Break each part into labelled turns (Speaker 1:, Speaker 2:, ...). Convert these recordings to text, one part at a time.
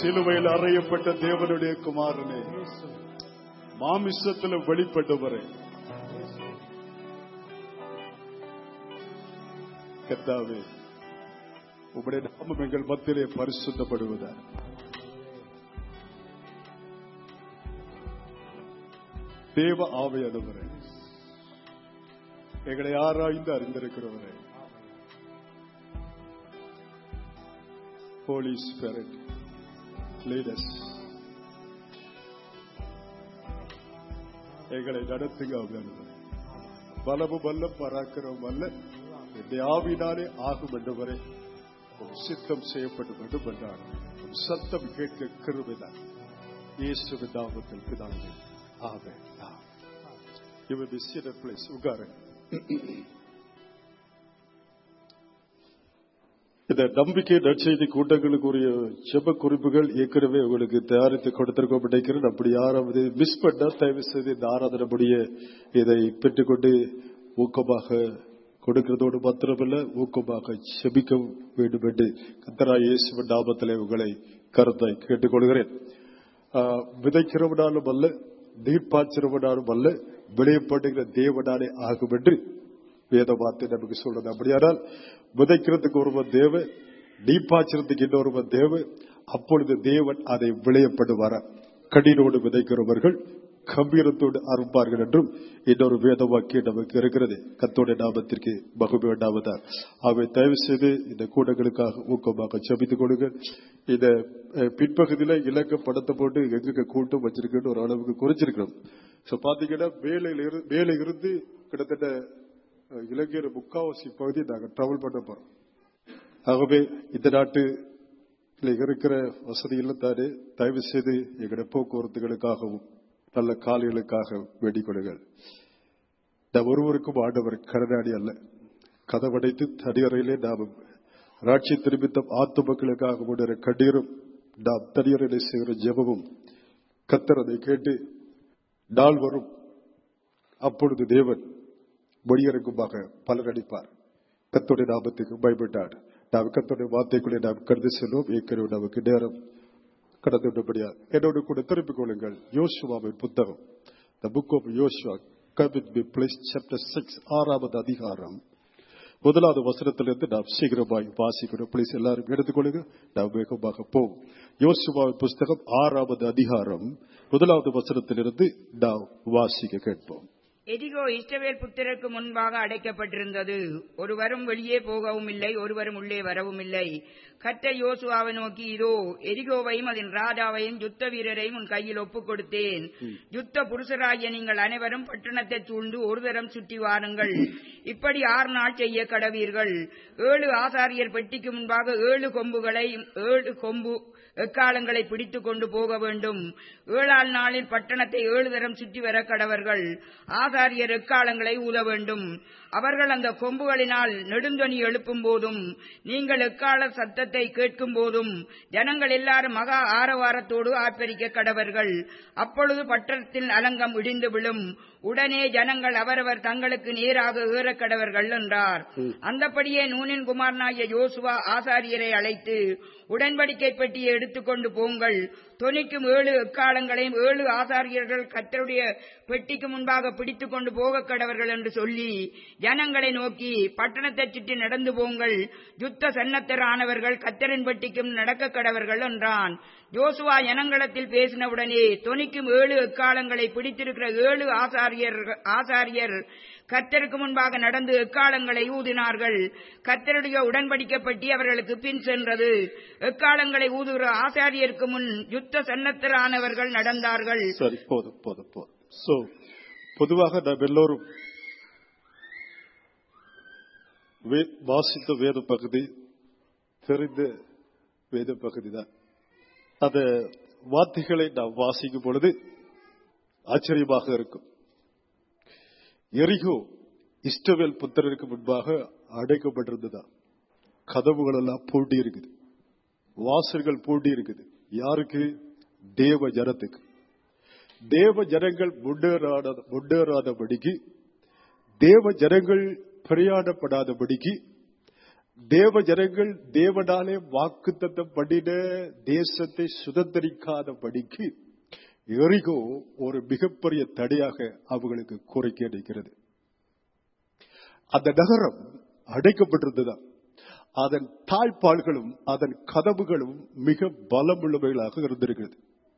Speaker 1: சிலுவையில் அறையப்பட்ட தேவனுடைய குமாரனே மாமிசத்தில் வெளிப்பட்டவரே கர்த்தாவே உம்முடைய நாமம் எங்கள் மத்தியிலே பரிசுத்தப்படுவதா தேவ ஆவையானவரே எங்களை ஆராய்ந்து அறிந்திருக்கிறவரே Holy Spirit, lead us. எங்களை நடத்துங்க ஆவியானவரே. பலமும் அல்ல பராக்கிரமும் அல்ல இந்த ஆவினாலே ஆகும் என்றவரே உம் சித்தம் செய்யப்படும் வேண்டும் என்றார் உம் சத்தம் கேட்க கிருபிதான் இயேசுவின் நாமத்தில் பிதாவே ஆமென் You will be seated, please. உட்காருங்க இந்த நம்பிக்கை நற்செய்தி கூட்டங்களுக்குரிய செப குறிப்புகள் ஏற்கனவே உங்களுக்கு தயாரித்து கொடுத்திருக்கோம் நினைக்கிறேன் அப்படி யாராவது மிஸ் பண்ணா தயவு செய்து இந்த ஆராதனைப்படிய இதை பெற்றுக்கொண்டு ஊக்கமாக கொடுக்கிறதோடு மாத்திரமல்ல ஊக்கமாக செபிக்க வேண்டும் என்று கத்தரா இயேசுவின் நாமத்திலே உங்களை கருத்தை கேட்டுக்கொள்கிறேன் ஆஹ், விதைக்கிறவனாலும் அல்ல நீர் பாய்ச்சிறவனாலும் அல்ல விளையப்படுகிற தேவனாலே ஆகும் என்று வேத வார்த்தை நமக்கு சொல்றது அப்படியானால் விதைக்கிறதுக்கு ஒருவன் தேவை நீப்பாய்ச்சறதுக்கு இன்னொருவன் தேவை அப்பொழுது தேவன் அதை விளையப்படுவார கடினோடு விதைக்கிறவர்கள் கம்பீரத்தோடு அறுப்பார்கள் என்றும் இன்னொரு வேத வாக்கியம் நமக்கு இருக்கிறது கத்தோட நாமத்திற்கு மகுமை வேண்டாவதா அவை தயவு செய்து இந்த கூட்டங்களுக்காக ஊக்கமாக செபித்துக் கொடுங்க இந்த அஹ், பின்பகுதியில இலக்க படத்தை போட்டு எங்க கூட்டம் வச்சிருக்கேன்னு ஒரு அளவுக்கு குறைச்சிருக்கிறோம் சோ பாத்தீங்கன்னா வேலையில இருந்து வேலை இருந்து கிட்டத்தட்ட அஹ், இலங்கையில முக்காவாசி பகுதி நாங்க டிராவல் பண்ண போறோம் ஆகவே இந்த நாட்டு இருக்கிற வசதியில் தானே தயவு செய்து எங்களுடைய போக்குவரத்துகளுக்காகவும் நல்ல காலைகளுக்காக வேண்டிக் கொள்ளுங்கள் நாம் ஒருவருக்கும் ஆண்டவர் கடனாடி அல்ல கதவடைத்து தனியறையிலே நாம் ராட்சி திரும்பித்த ஆத்து மக்களுக்காக முன்னிற கண்ணீரும் நாம் தனியறையிலே செய்கிற ஜெபமும் கத்தர் அதை கேட்டு நாள் வரும் அப்பொழுது தேவன் மொழியரங்குமாக பலனடிப்பார் கத்தோடைய நாமத்துக்கு பயப்பட்டார் நாம் கத்தோடைய வார்த்தைக்குள்ளே நாம் கருதி செல்வோம் ஏற்கனவே நமக்கு நேரம் கடந்து விட்டபடியா என்னோடு கூட திருப்பிக் கொள்ளுங்கள் யோசுவாவின் புத்தகம் த புக் ஆஃப் யோசுவா கபிட் பி பிளேஸ் சாப்டர் சிக்ஸ் ஆறாவது அதிகாரம் முதலாவது வசனத்திலிருந்து நாம் சீக்கிரமாய் வாசிக்கணும் பிளீஸ் எல்லாரும் எடுத்துக்கொள்ளுங்க நாம் வேகமாக போவோம் யோசுவாவின் புஸ்தகம் ஆறாவது அதிகாரம் முதலாவது வசனத்திலிருந்து நாம் வாசிக்க கேட்போம்
Speaker 2: எதிகோ இஸ்ரவேல் புத்திரருக்கு முன்பாக அடைக்கப்பட்டிருந்தது ஒருவரும் வெளியே போகவும் இல்லை ஒருவரும் உள்ளே வரவும் இல்லை கர்த்தர் யோசுவாவை நோக்கி இதோ எரிகோவையும் அதன் ராஜாவையும் யுத்த வீரரையும் உன் கையில் ஒப்புக் கொடுத்தேன் யுத்த புருஷராகிய நீங்கள் அனைவரும் பட்டணத்தை சூழ்ந்து ஒரு தரம் சுற்றி வாருங்கள் இப்படி ஆறு நாள் செய்ய கடவீர்கள் ஏழு ஆசாரியர் பெட்டிக்கு முன்பாக ஏழு கொம்புகளை ஏழு கொம்பு எக்காலங்களை பிடித்துக் கொண்டு போக வேண்டும் ஏழாள் நாளில் பட்டணத்தை ஏழு தரம் சுற்றி வர கடவர்கள் ஆசாரியர் எக்காலங்களை ஊத வேண்டும் அவர்கள் அந்த கொம்புகளினால் நெடுந்தொனி எழுப்பும் போதும் நீங்கள் எக்கால சத்தத்தை கேட்கும் போதும் ஜனங்கள் எல்லாரும் மகா ஆரவாரத்தோடு ஆர்ப்பரிக்க கடவர்கள் அப்பொழுது பட்டணத்தில் அலங்கம் இடிந்து விழும் உடனே ஜனங்கள் அவரவர் தங்களுக்கு நேராக ஏற கடவர்கள் என்றார் அந்தபடியே நூனின் குமாரனாகிய யோசுவா ஆசாரியரை அழைத்து உடன்படிக்கை பெட்டியை எடுத்துக்கொண்டு போங்கள் தொனிக்கும் ஏழு எக்காலங்களையும் ஏழு ஆசாரியர்கள் கத்தருடைய பெட்டிக்கு முன்பாக பிடித்துக் கொண்டு போக கடவர்கள் என்று சொல்லி ஜனங்களை நோக்கி பட்டணத்தை சுற்றி நடந்து போங்கள் யுத்த சன்னத்தரானவர்கள் கத்தரின் பெட்டிக்கும் நடக்க கடவர்கள் என்றான் யோசுவா ஜனங்களத்தில் பேசினவுடனே தொனிக்கும் ஏழு எக்காலங்களை பிடித்திருக்கிற ஏழு ஆசாரியர் ஆசாரியர் கத்தருக்கு முன்பாக நடந்து எக்காலங்களை ஊதினார்கள் கத்தருடைய உடன்படிக்கப்பட்டி அவர்களுக்கு பின் சென்றது எக்காலங்களை ஊதுகிற ஆசாரியருக்கு முன் யுத்த சன்னத்தரானவர்கள் நடந்தார்கள்
Speaker 1: சரி போதும் போதும் போதும் சோ பொதுவாக நாம் எல்லோரும் வே- வாசித்த வேத பகுதி தெரிந்த வேத பகுதி தான் அந்த வார்த்தைகளை நாம் வாசிக்கும் பொழுது ஆச்சரியமாக இருக்கும் எரிகோ இஸ்டவேல் புத்திரருக்கு முன்பாக அடைக்கப்பட்டிருந்ததா கதவுகள் எல்லாம் பூட்டி இருக்குது வாசல்கள் பூட்டி இருக்குது யாருக்கு தேவ ஜனத்துக்கு தேவ ஜனங்கள் முன்னேறாத முன்னேறாதபடிக்கு தேவ ஜனங்கள் பிரயாணப்படாதபடிக்கு தேவ ஜனங்கள் தேவனாலே வாக்குத்தத்தம் பண்ணின தேசத்தை சுதந்திரிக்காதபடிக்கு எரிகோ ஒரு மிகப்பெரிய தடையாக அவர்களுக்கு கோரிக்கை அளிக்கிறது அந்த நகரம் அடைக்கப்பட்டிருந்ததா அதன் தாழ்பாள்களும் அதன் கதவுகளும் மிக பலமுள்ளவைகளாக இருந்திருக்கிறது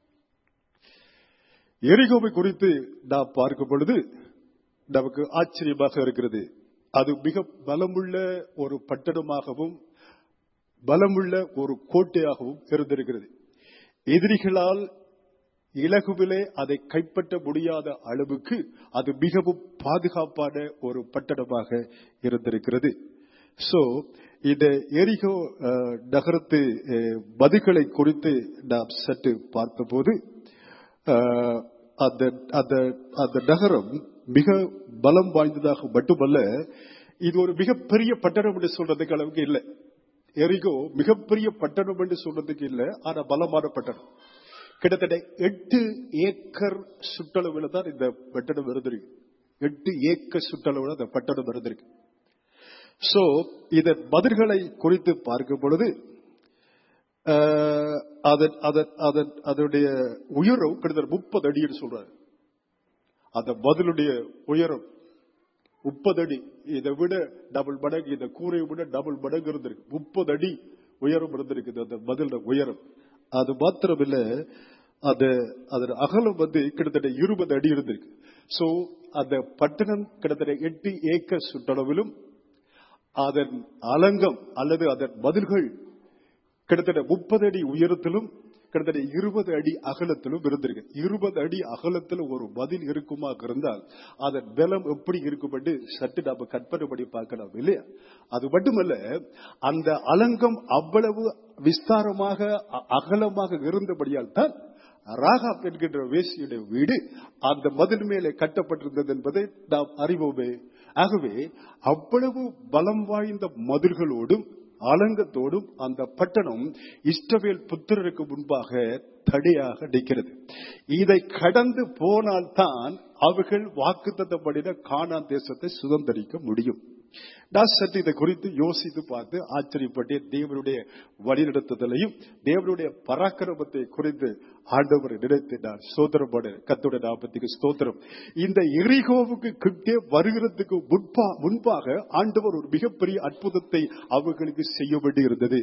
Speaker 1: எரிகோவை குறித்து நாம் பார்க்கும் பொழுது நமக்கு ஆச்சரியமாக இருக்கிறது அது மிக பலமுள்ள ஒரு பட்டணமாகவும் பலமுள்ள ஒரு கோட்டையாகவும் இருந்திருக்கிறது எதிரிகளால் இலகுவிலே அதை கைப்பற்ற முடியாத அளவுக்கு அது மிகவும் பாதுகாப்பான ஒரு பட்டணமாக இருந்திருக்கிறது சோ இந்த எரிகோ அஹ், நகரத்து அஹ், மதுகளை குறித்து நாம் சற்று பார்த்தபோது அஹ், அந்த அந்த அந்த நகரம் மிக பலம் வாய்ந்ததாக மட்டுமல்ல இது ஒரு மிகப்பெரிய பட்டணம் என்று சொல்றதுக்கு அளவுக்கு இல்லை எரிகோ மிகப்பெரிய பட்டணம் என்று சொல்றதுக்கு இல்லை ஆனா பலமான பட்டணம் கிட்டத்தட்ட எட்டு ஏக்கர் சுற்றளவில் தான் இந்த பட்டணம் இருந்திருக்கு எட்டு ஏக்கர் சுற்றளவில் அந்த பட்டணம் இருந்திருக்கு சோ இதன் மதில்களை குறித்து பார்க்கும் பொழுது அஹ், அதன் அதன் அதன் அதனுடைய உயரம் கிட்டத்தட்ட முப்பது அடின்னு சொல்றாரு அந்த மதிலுடைய உயரம் முப்பது அடி இதை விட டபுள் மடங்கு இந்த கூரையை விட டபுள் மடங்கு இருந்திருக்கு முப்பது அடி உயரம் இருந்திருக்கு அந்த மதில உயரம் அது மாத்திரமில்ல அது அதன் அகலம் வந்து கிட்டத்தட்ட இருபது அடி இருந்திருக்கு சோ அந்த பட்டணம் கிட்டத்தட்ட எட்டு ஏக்கர் சுற்றளவிலும் அதன் அலங்கம் அல்லது அதன் மதில்கள் கிட்டத்தட்ட முப்பது அடி உயரத்திலும் கிட்டத்தட்ட இருபது அடி அகலத்திலும் இருந்திருக்கு இருபது அடி அகலத்தில் ஒரு பதில் இருக்குமா இருந்தால் அதன் பலம் எப்படி இருக்கும் என்று சற்று நாம கற்பனை பண்ணி பார்க்கலாம் இல்லையா அது மட்டுமல்ல அந்த அலங்கம் அவ்வளவு விஸ்தாரமாக அ- அகலமாக இருந்தபடியால் தான் ராகாப் என்கின்ற வேசியுடைய வீடு அந்த மதில் மேலே கட்டப்பட்டிருந்தது என்பதை நாம் அறிவோமே ஆகவே அவ்வளவு பலம் வாய்ந்த மதில்களோடும் அலங்கத்தோடும் அந்த பட்டணம் இஸ்ரவேல் புத்திரருக்கு முன்பாக தடையாக நிற்கிறது இதை கடந்து போனால்தான் அவர்கள் வாக்குத்தத்தப்படின கானான் தேசத்தை சுதந்திரிக்க முடியும் நான் சற்று இதை குறித்து யோசித்து பார்த்து ஆச்சரியப்பட்டேன் தேவனுடைய வழிநடத்துதலையும் தேவனுடைய பராக்கிரமத்தை குறித்து ஆண்டவரை நினைத்து நான் சோதரப்பட கத்தோட நாபத்துக்கு ஸ்தோத்திரம் இந்த எரிகோவுக்கு கிட்டே வருகிறதுக்கு முன்பா முன்பாக ஆண்டவர் ஒரு மிகப்பெரிய அற்புதத்தை அவர்களுக்கு செய்ய வேண்டி இருந்தது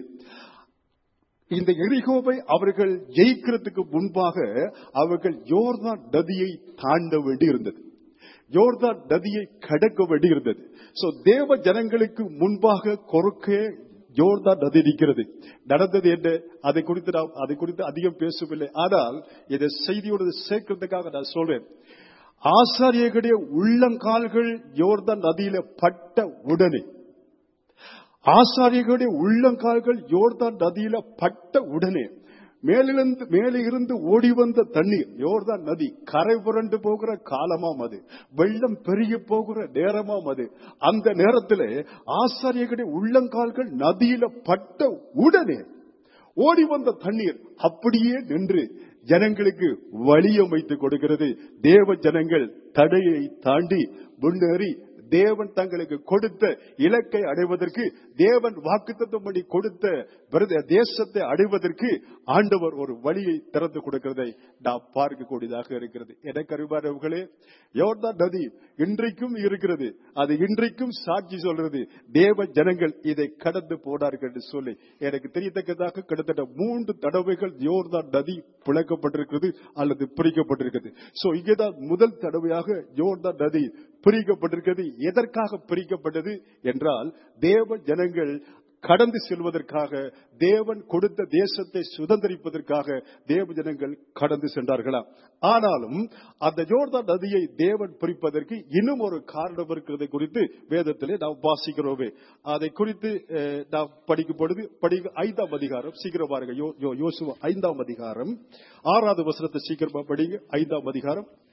Speaker 1: இந்த எரிகோவை அவர்கள் ஜெயிக்கிறதுக்கு முன்பாக அவர்கள் யோர்தான் நதியை தாண்ட வேண்டி இருந்தது யோர்தான் நதியை கடக்க வேண்டி இருந்தது சோ தேவ ஜனங்களுக்கு முன்பாக குறுக்கே யோர்தான் நதி நிற்கிறது நடந்தது என்ன அதை குறித்து நாம் அதை குறித்து அதிகம் பேசவில்லை ஆனால் இதை செய்தியோடு சேர்க்கிறதுக்காக நான் சொல்றேன் ஆசாரியர்களுடைய உள்ளங்கால்கள் யோர்தான் நதியில பட்ட உடனே ஆசாரியர்களுடைய உள்ளங்கால்கள் யோர்தான் நதியில பட்ட உடனே மேலிருந்து மேலே இருந்து ஓடி வந்த தண்ணீர் யோர்தான் நதி கரை புரண்டு போகிற காலமாம் அது வெள்ளம் பெருகி போகிற நேரமாம் அது அந்த நேரத்தில் ஆசாரியர்களுடைய உள்ளங்கால்கள் நதியில பட்ட உடனே ஓடி வந்த தண்ணீர் அப்படியே நின்று ஜனங்களுக்கு வழியமைத்து கொடுக்கிறது தேவ ஜனங்கள் தடையை தாண்டி முன்னேறி தேவன் தங்களுக்கு கொடுத்த இலக்கை அடைவதற்கு தேவன் வாக்குத்தத்தம் பண்ணி கொடுத்த பிரத- தேசத்தை அடைவதற்கு ஆண்டவர் ஒரு வழியை திறந்து கொடுக்கிறதை நாம் பார்க்கக்கூடியதாக இருக்கிறது எனக்கு அறிவாரவர்களே யோர்தான் நதி இன்றைக்கும் இருக்கிறது அது இன்றைக்கும் சாட்சி சொல்றது தேவ ஜனங்கள் இதை கடந்து போனார்கள் என்று சொல்லி எனக்கு தெரியத்தக்கதாக கிட்டத்தட்ட மூன்று தடவைகள் யோர்தான் நதி பிளக்கப்பட்டிருக்கிறது அல்லது பிரிக்கப்பட்டிருக்கிறது சோ இங்கேதான் முதல் தடவையாக யோர்தான் நதி பிரிக்கப்பட்டிருக்கிறது எதற்காக பிரிக்கப்பட்டது என்றால் தேவ ஜனங்கள் கடந்து செல்வதற்காக தேவன் கொடுத்த தேசத்தை சுதந்திரிப்பதற்காக தேவ ஜனங்கள் கடந்து சென்றார்களாம் ஆனாலும் அந்த யோர்தான் நதியை தேவன் பிரிப்பதற்கு இன்னும் ஒரு காரணம் இருக்கிறதை குறித்து வேதத்திலே நாம் வாசிக்கிறோமே அதை குறித்து அஹ், நாம் படிக்கும் பொழுது படி ஐந்தாம் அதிகாரம் சீக்கிரம் பாருங்க யோ- யோ- யோசுவா ஐந்தாம் அதிகாரம் ஆறாவது வசனத்தை சீக்கிரமா படிங்க ஐந்தாம் அதிகாரம்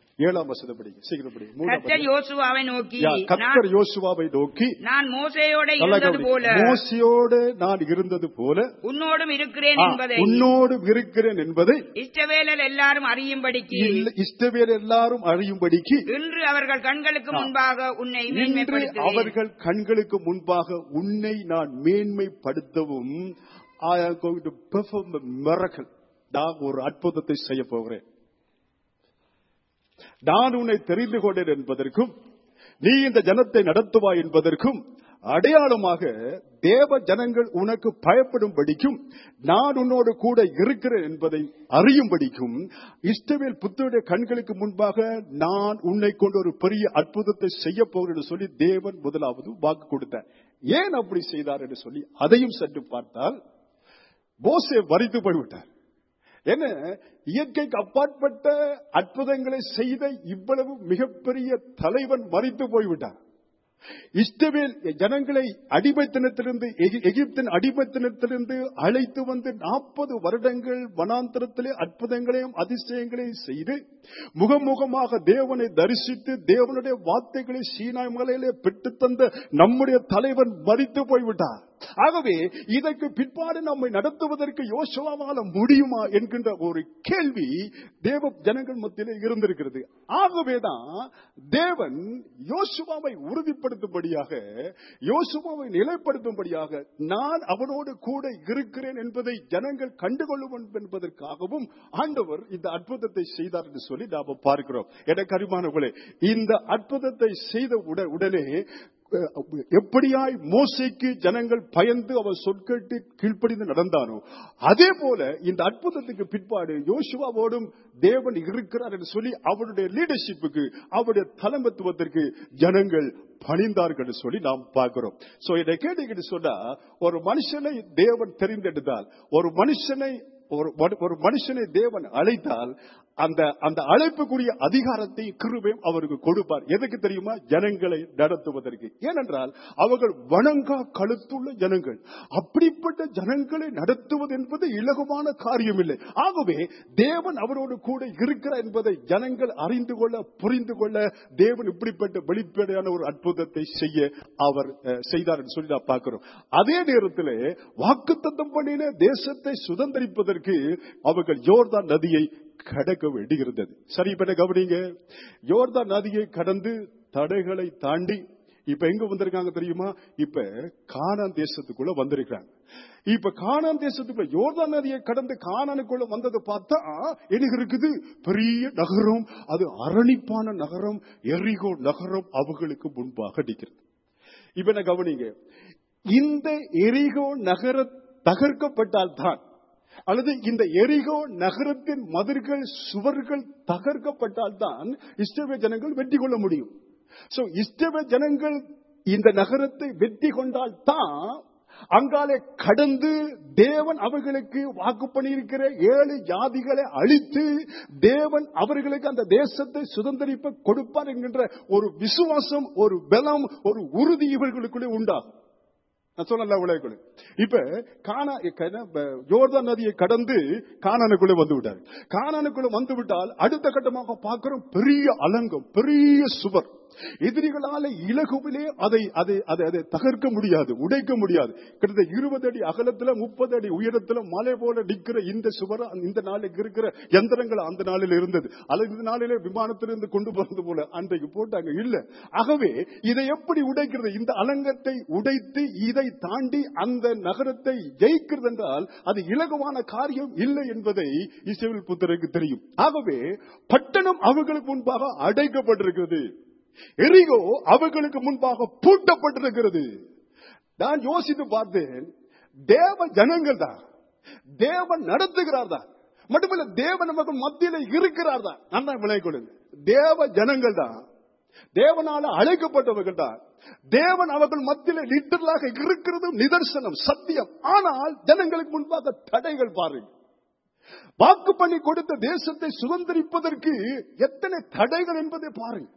Speaker 1: ஏழாம் வசனம் படிங்க சீக்கிரம் படிங்க மூணாம்
Speaker 2: கர்த்தர்
Speaker 1: வசனம்.
Speaker 2: யோசுவாவை நோக்கி
Speaker 1: யா,
Speaker 2: நான்
Speaker 1: கர்த்தர் யோசுவாவை நோக்கி
Speaker 2: நான் மோசையோட
Speaker 1: நல்லா
Speaker 2: இருந்தது
Speaker 1: கவனி.
Speaker 2: போல
Speaker 1: மோசையோடு நான் இருந்தது போல
Speaker 2: உன்னோடும் இருக்கிறேன்
Speaker 1: ஆ,
Speaker 2: என்பதை
Speaker 1: உன்னோடு இருக்கிறேன் என்பதை
Speaker 2: இஷ்டவேலர் எல்லாரும் அறியும்படிக்கு
Speaker 1: இல்ல- இஷ்டவேல் எல்லாரும் அறியும்படிக்கு
Speaker 2: இன்று அவர்கள் கண்களுக்கு முன்பாக உன்னை
Speaker 1: இன்று
Speaker 2: மேன்மைப்படுத்துவேன்
Speaker 1: அவர்கள் கண்களுக்கு முன்பாக உன்னை நான் மேன்மைப்படுத்தவும் I am going to perform a miracle. நான் ஒரு அற்புதத்தை செய்ய போகிறேன் நான் உன்னை தெரிந்து கொண்டேன் என்பதற்கும் நீ இந்த ஜனத்தை நடத்துவாய் என்பதற்கும் அடையாளமாக தேவ ஜனங்கள் உனக்கு பயப்படும்படிக்கும் நான் உன்னோடு கூட இருக்கிறேன் என்பதை அறியும்படிக்கும் இஷ்டவேல் புத்தருடைய கண்களுக்கு முன்பாக நான் உன்னை கொண்டு ஒரு பெரிய அற்புதத்தை செய்ய போகிறேன் என்று சொல்லி தேவன் முதலாவது வாக்கு கொடுத்தார் ஏன் அப்படி செய்தார் என்று சொல்லி அதையும் சற்று பார்த்தால் மோசே வரித்து போய்விட்டார் என்ன இயற்கைக்கு அப்பாற்பட்ட அற்புதங்களை செய்த இவ்வளவு மிகப்பெரிய தலைவன் மறித்து போய்விட்டார் இஸ்ரவேல் ஜனங்களை அடிமைத்தனத்திலிருந்து எகி- எகிப்தின் அடிமைத்தனத்திலிருந்து அழைத்து வந்து நாற்பது வருடங்கள் வனாந்தரத்திலே அற்புதங்களையும் அதிசயங்களையும் செய்து முகமுகமாக தேவனை தரிசித்து தேவனுடைய வார்த்தைகளை சீனாய் மலையிலே பெற்று தந்த நம்முடைய தலைவன் மறித்து போய்விட்டார் ஆகவே இதற்கு பிற்பாடு நம்மை நடத்துவதற்கு யோசுவாவால முடியுமா என்கின்ற ஒரு கேள்வி தேவ ஜனங்கள் மத்தியிலே இருந்திருக்கிறது ஆகவேதான் தேவன் யோசுவாவை உறுதிப்படுத்தும்படியாக யோசுவாவை நிலைப்படுத்தும்படியாக நான் அவனோடு கூட இருக்கிறேன் என்பதை ஜனங்கள் கண்டுகொள்ளும் என்பதற்காகவும் ஆண்டவர் இந்த அற்புதத்தை செய்தார் என்று சொல்லி நாம பார்க்கிறோம் எனக்கு அறிமானவர்களே இந்த அற்புதத்தை செய்த உட- உடனே அஹ், எப்படியாய் மோசைக்கு ஜனங்கள் பயந்து அவன் சொற்கேட்டு கீழ்ப்படிந்து நடந்தானோ அதே போல இந்த அற்புதத்துக்கு பிற்பாடு யோசுவாவோடும் தேவன் இருக்கிறார் என்று சொல்லி அவருடைய லீடர்ஷிப்புக்கு அவருடைய தலைமத்துவத்திற்கு ஜனங்கள் பணிந்தார்கள் என்று சொல்லி நாம் பார்க்கிறோம் சோ இதை கேட்டீங்கன்னு சொன்னா ஒரு மனுஷனை தேவன் தெரிந்தெடுத்தால் ஒரு மனுஷனை ஒரு ஒரு மனுஷனை தேவன் அழைத்தால் அந்த அந்த அழைப்புக்குரிய அதிகாரத்தை கிருபையும் அவருக்கு கொடுப்பார் எதுக்கு தெரியுமா ஜனங்களை நடத்துவதற்கு ஏனென்றால் அவர்கள் வணங்கா கழுத்துள்ள ஜனங்கள் அப்படிப்பட்ட ஜனங்களை நடத்துவது என்பது இலகுவான காரியம் இல்லை ஆகவே தேவன் அவரோடு கூட இருக்கிறார் என்பதை ஜனங்கள் அறிந்து கொள்ள புரிந்து கொள்ள தேவன் இப்படிப்பட்ட வெளிப்படையான ஒரு அற்புதத்தை செய்ய அவர் அஹ், செய்தார் என்று சொல்லி நான் பார்க்கிறோம் அதே நேரத்தில் வாக்குத்தத்தம் பண்ணின தேசத்தை சுதந்திரிப்பதற்கு அவர்கள் யோர்தான் நதியை கடக்க வேண்டியிருந்தது சரி இப்ப என்ன கவனிங்க யோர்தான் நதியை கடந்து தடைகளை தாண்டி இப்ப எங்க வந்திருக்காங்க தெரியுமா இப்ப கானான் தேசத்துக்குள்ள வந்திருக்காங்க இப்ப கானான் தேசத்துக்குள்ள யோர்தான் நதியை கடந்து கானானுக்குள்ள வந்ததை பார்த்தா எனக்கு இருக்குது பெரிய நகரம் அது அரணிப்பான நகரம் எரிகோ நகரம் அவர்களுக்கு முன்பாக நிற்கிறது இப்ப என்ன கவனிங்க இந்த எரிகோ நகர தகர்க்கப்பட்டால்தான் அல்லது இந்த எரிகோ நகரத்தின் மதில்கள் சுவர்கள் தகர்க்கப்பட்டால்தான் இஸ்ரவே ஜனங்கள் வெற்றி கொள்ள முடியும் சோ இஸ்ரவே ஜனங்கள் இந்த நகரத்தை வெற்றி கொண்டால் தான் அங்காலே கடந்து தேவன் அவர்களுக்கு வாக்கு பண்ணியிருக்கிற ஏழு ஜாதிகளை அழித்து தேவன் அவர்களுக்கு அந்த தேசத்தை சுதந்திரிப்ப கொடுப்பார் என்கின்ற ஒரு விசுவாசம் ஒரு பலம் ஒரு உறுதி இவர்களுக்குள்ளே உண்டாகும் நான் சொன்னல உலகுக்குள்ள இப்ப கானா கன- ப- யோர்தான் நதியை கடந்து கானானுக்குள்ள வந்து விட்டார் கானானுக்குள்ள வந்து விட்டால் அடுத்த கட்டமாக பார்க்கிறோம் பெரிய அலங்கம் பெரிய சுவர் எதிரிகளால இலகுவிலே அதை அதை அதை அதை தகர்க்க முடியாது உடைக்க முடியாது கிட்டத்தட்ட இருபது அடி அகலத்துல முப்பது அடி உயரத்துல மலை போல நிற்கிற இந்த சுவர் இந்த நாளுக்கு இருக்கிற யந்திரங்கள் அந்த நாளில் இருந்தது அல்லது இந்த நாளிலே விமானத்திலிருந்து கொண்டு போறது போல அன்றைக்கு போட்டாங்க இல்ல ஆகவே இதை எப்படி உடைக்கிறது இந்த அலங்கத்தை உடைத்து இதை தாண்டி அந்த நகரத்தை ஜெயிக்கிறது என்றால் அது இலகுவான காரியம் இல்லை என்பதை இஸ்ரவேல் புத்தருக்கு தெரியும் ஆகவே பட்டணம் அவர்களுக்கு முன்பாக அடைக்கப்பட்டிருக்கிறது எரிகோ அவர்களுக்கு முன்பாக பூட்டப்பட்டிருக்கிறது நான் யோசித்து பார்த்தேன் தேவ ஜனங்கள் தான் தேவன் நடத்துகிறார் தான் மட்டுமல்ல தேவன் நமக்கு மத்தியில இருக்கிறார் தான் நல்லா விளங்கிக் கொள்ளுங்க தேவ ஜனங்கள் தான் தேவனால அழைக்கப்பட்டவர்கள் தான் தேவன் அவர்கள் மத்தியில லிட்டரலாக இருக்கிறது நிதர்சனம் சத்தியம் ஆனால் ஜனங்களுக்கு முன்பாக தடைகள் பாருங்க வாக்கு பண்ணி கொடுத்த தேசத்தை சுதந்திரிப்பதற்கு எத்தனை தடைகள் என்பதை பாருங்க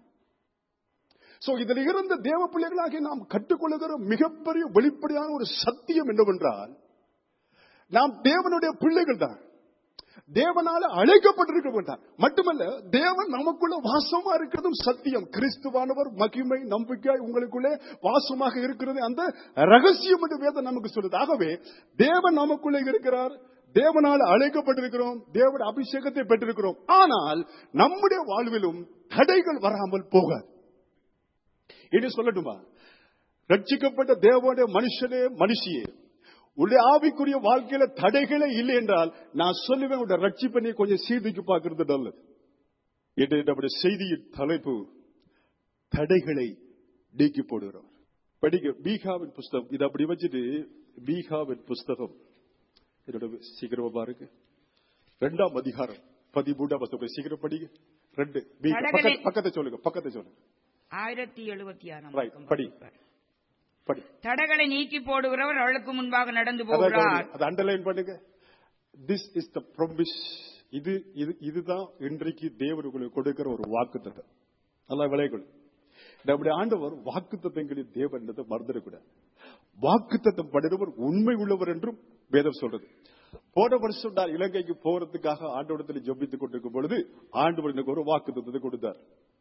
Speaker 1: சோ இதுல இருந்த தேவ பிள்ளைகளாகி நாம் கற்றுக்கொள்ளுகிற மிகப்பெரிய வெளிப்படையான ஒரு சத்தியம் என்னவென்றால் நாம் தேவனுடைய பிள்ளைகள் தான் தேவனால அழைக்கப்பட்டிருக்க மாட்டார் மட்டுமல்ல தேவன் நமக்குள்ள வாசமா இருக்கிறதும் சத்தியம் கிறிஸ்துவானவர் மகிமை நம்பிக்கை உங்களுக்குள்ளே வாசமாக இருக்கிறது அந்த ரகசியம் என்று வேதம் நமக்கு சொல்லுது ஆகவே தேவன் நமக்குள்ளே இருக்கிறார் தேவனால் அழைக்கப்பட்டிருக்கிறோம் தேவன் அபிஷேகத்தை பெற்றிருக்கிறோம் ஆனால் நம்முடைய வாழ்விலும் தடைகள் வராமல் போகாது இனி சொல்லட்டுமா ரட்சிக்கப்பட்ட தேவனுடைய மனுஷனே மனுஷியே உடைய ஆவிக்குரிய வாழ்க்கையில தடைகளே இல்லை என்றால் நான் சொல்லுவேன் உடைய ரட்சிப்பை கொஞ்சம் சீர்திக்கு பார்க்கிறது நல்லது என்று நம்முடைய செய்தியின் தலைப்பு தடைகளை நீக்கி போடுகிறோம் படிக்க பீகாவின் புஸ்தகம் இதை அப்படி வச்சுட்டு பீகாவின் புஸ்தகம் என்னோட சீக்கிரமா பாருங்க ரெண்டாம் அதிகாரம் பதிமூன்றாம் வசனம் சீக்கிரம் படிங்க ரெண்டு பீகா.
Speaker 2: தடகளை-
Speaker 1: பக்கத்து- பக்கத்தை சொல்லுங்க பக்கத்தை சொல்லுங்க
Speaker 2: ஆயிரத்தி எழுபத்தி ஆறாம்
Speaker 1: Right,
Speaker 2: பக்கம்
Speaker 1: படி.
Speaker 2: படிப்பார்.
Speaker 1: படி
Speaker 2: தடைகளை நீக்கி போடுகிறவர் அவளுக்கு முன்பாக நடந்து
Speaker 1: அதான்
Speaker 2: போகிறார்
Speaker 1: கவனிங்க. அதை அண்டர்லைன் பண்ணுங்க திஸ் இஸ் த ப்ரொமிஸ் இது இது இதுதான் இன்றைக்கு தேவன் உங்களுக்கு கொடுக்கிற ஒரு வாக்கு தத்தம் நல்லா விளையக்கூடாது நம்முடைய ஆண்டவர் வாக்கு தத்தங்களின் தேவன் என்றதை மறந்துடக்கூடாது வாக்கு தத்தம் பண்ணுறவர் உண்மை உள்ளவர் என்றும் வேதம் சொல்றது போன வருஷம் நான் இலங்கைக்கு போறதுக்காக ஆண்டவரத்தில் ஜெபித்துக் கொண்டிருக்கும் பொழுது ஆண்டவர் எனக்கு ஒரு வாக்கு தத்தத்தை கொடுத்தார்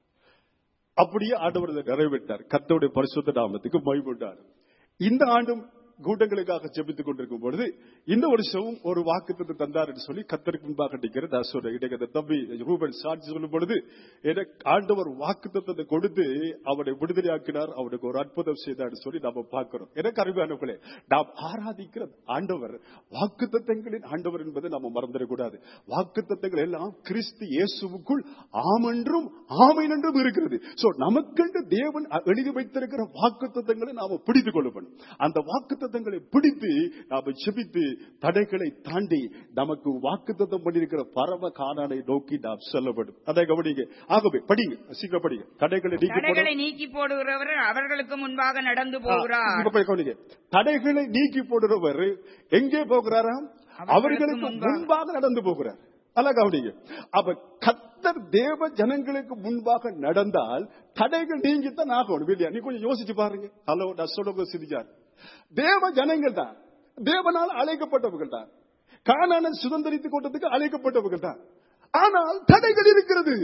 Speaker 1: அப்படியே ஆண்டவர் இதை நிறைவேற்றார் கத்தோடைய பரிசுத்த நாமத்துக்கு மகிழ்வுண்டார் இந்த ஆண்டும் கூட்டங்களுக்காக ஜெபித்துக் கொண்டிருக்கும் பொழுது இந்த வருஷமும் ஒரு வாக்குத்தத்தை தந்தார் என்று சொல்லி கத்தருக்கு முன்பாக நிற்கிற நான் சொல்றேன் இன்றைக்கு அந்த தம்பி ரூபன் சாட்சி சொல்லும் பொழுது எனக்கு ஆண்டவர் வாக்குத்தத்தை கொடுத்து அவனை விடுதலையாக்கினார் அவனுக்கு ஒரு அற்புதம் செய்தார் சொல்லி நாம பார்க்கிறோம் எனக்கு அருமையானவர்களே நாம் ஆராதிக்கிற ஆண்டவர் வாக்குத்தத்தங்களின் ஆண்டவர் என்பதை நாம மறந்துடக்கூடாது வாக்குத்தத்தங்கள் எல்லாம் கிறிஸ்து இயேசுவுக்குள் ஆமென்றும் ஆமென் என்றும் இருக்கிறது சோ நமக்கென்று தேவன் எழுதி வைத்திருக்கிற வாக்குத்தத்தங்களை நாம பிடித்துக் கொள்ள வேண்டும் அந்த வாக்குத்தத்தங்களை பிடித்து நாம செபித்து தடைகளை தாண்டி நமக்கு வாக்குத்தத்தம் பண்ணியிருக்கிற பரம காணானை நோக்கி நாம் செல்ல வேண்டும் அதை கவனிங்க ஆகவே படிங்க சீக்கிரம் படிங்க தடைகளை நீக்கி போட
Speaker 2: தடைகளை நீக்கி போடுகிறவர் அவர்களுக்கு முன்பாக நடந்து போகிறார்
Speaker 1: இங்க போய் கவனிங்க. தடைகளை நீக்கி போடுறவர் எங்கே போகிறாராம்
Speaker 2: அவர்களுக்கு
Speaker 1: அவர்களுக்கு
Speaker 2: முன்பாக.
Speaker 1: முன்பாக நடந்து போகிறார் அல்ல கவனிங்க அப்ப கத்தர் தேவ ஜனங்களுக்கு முன்பாக நடந்தால் தடைகள் நீங்கித்தான் ஆகணும் இல்லையா நீ கொஞ்சம் யோசிச்சு பாருங்க ஹலோ நான் சொல்ல சிரிச்சார் தேவ ஜனங்கள் தான் தேவனால் அழைக்கப்பட்டவர்கள் தான் காணான சுதந்திரித்துக் கொண்டதுக்கு அழைக்கப்பட்டவர்கள் தான் ஆனால் தடைகள் இருக்கிறது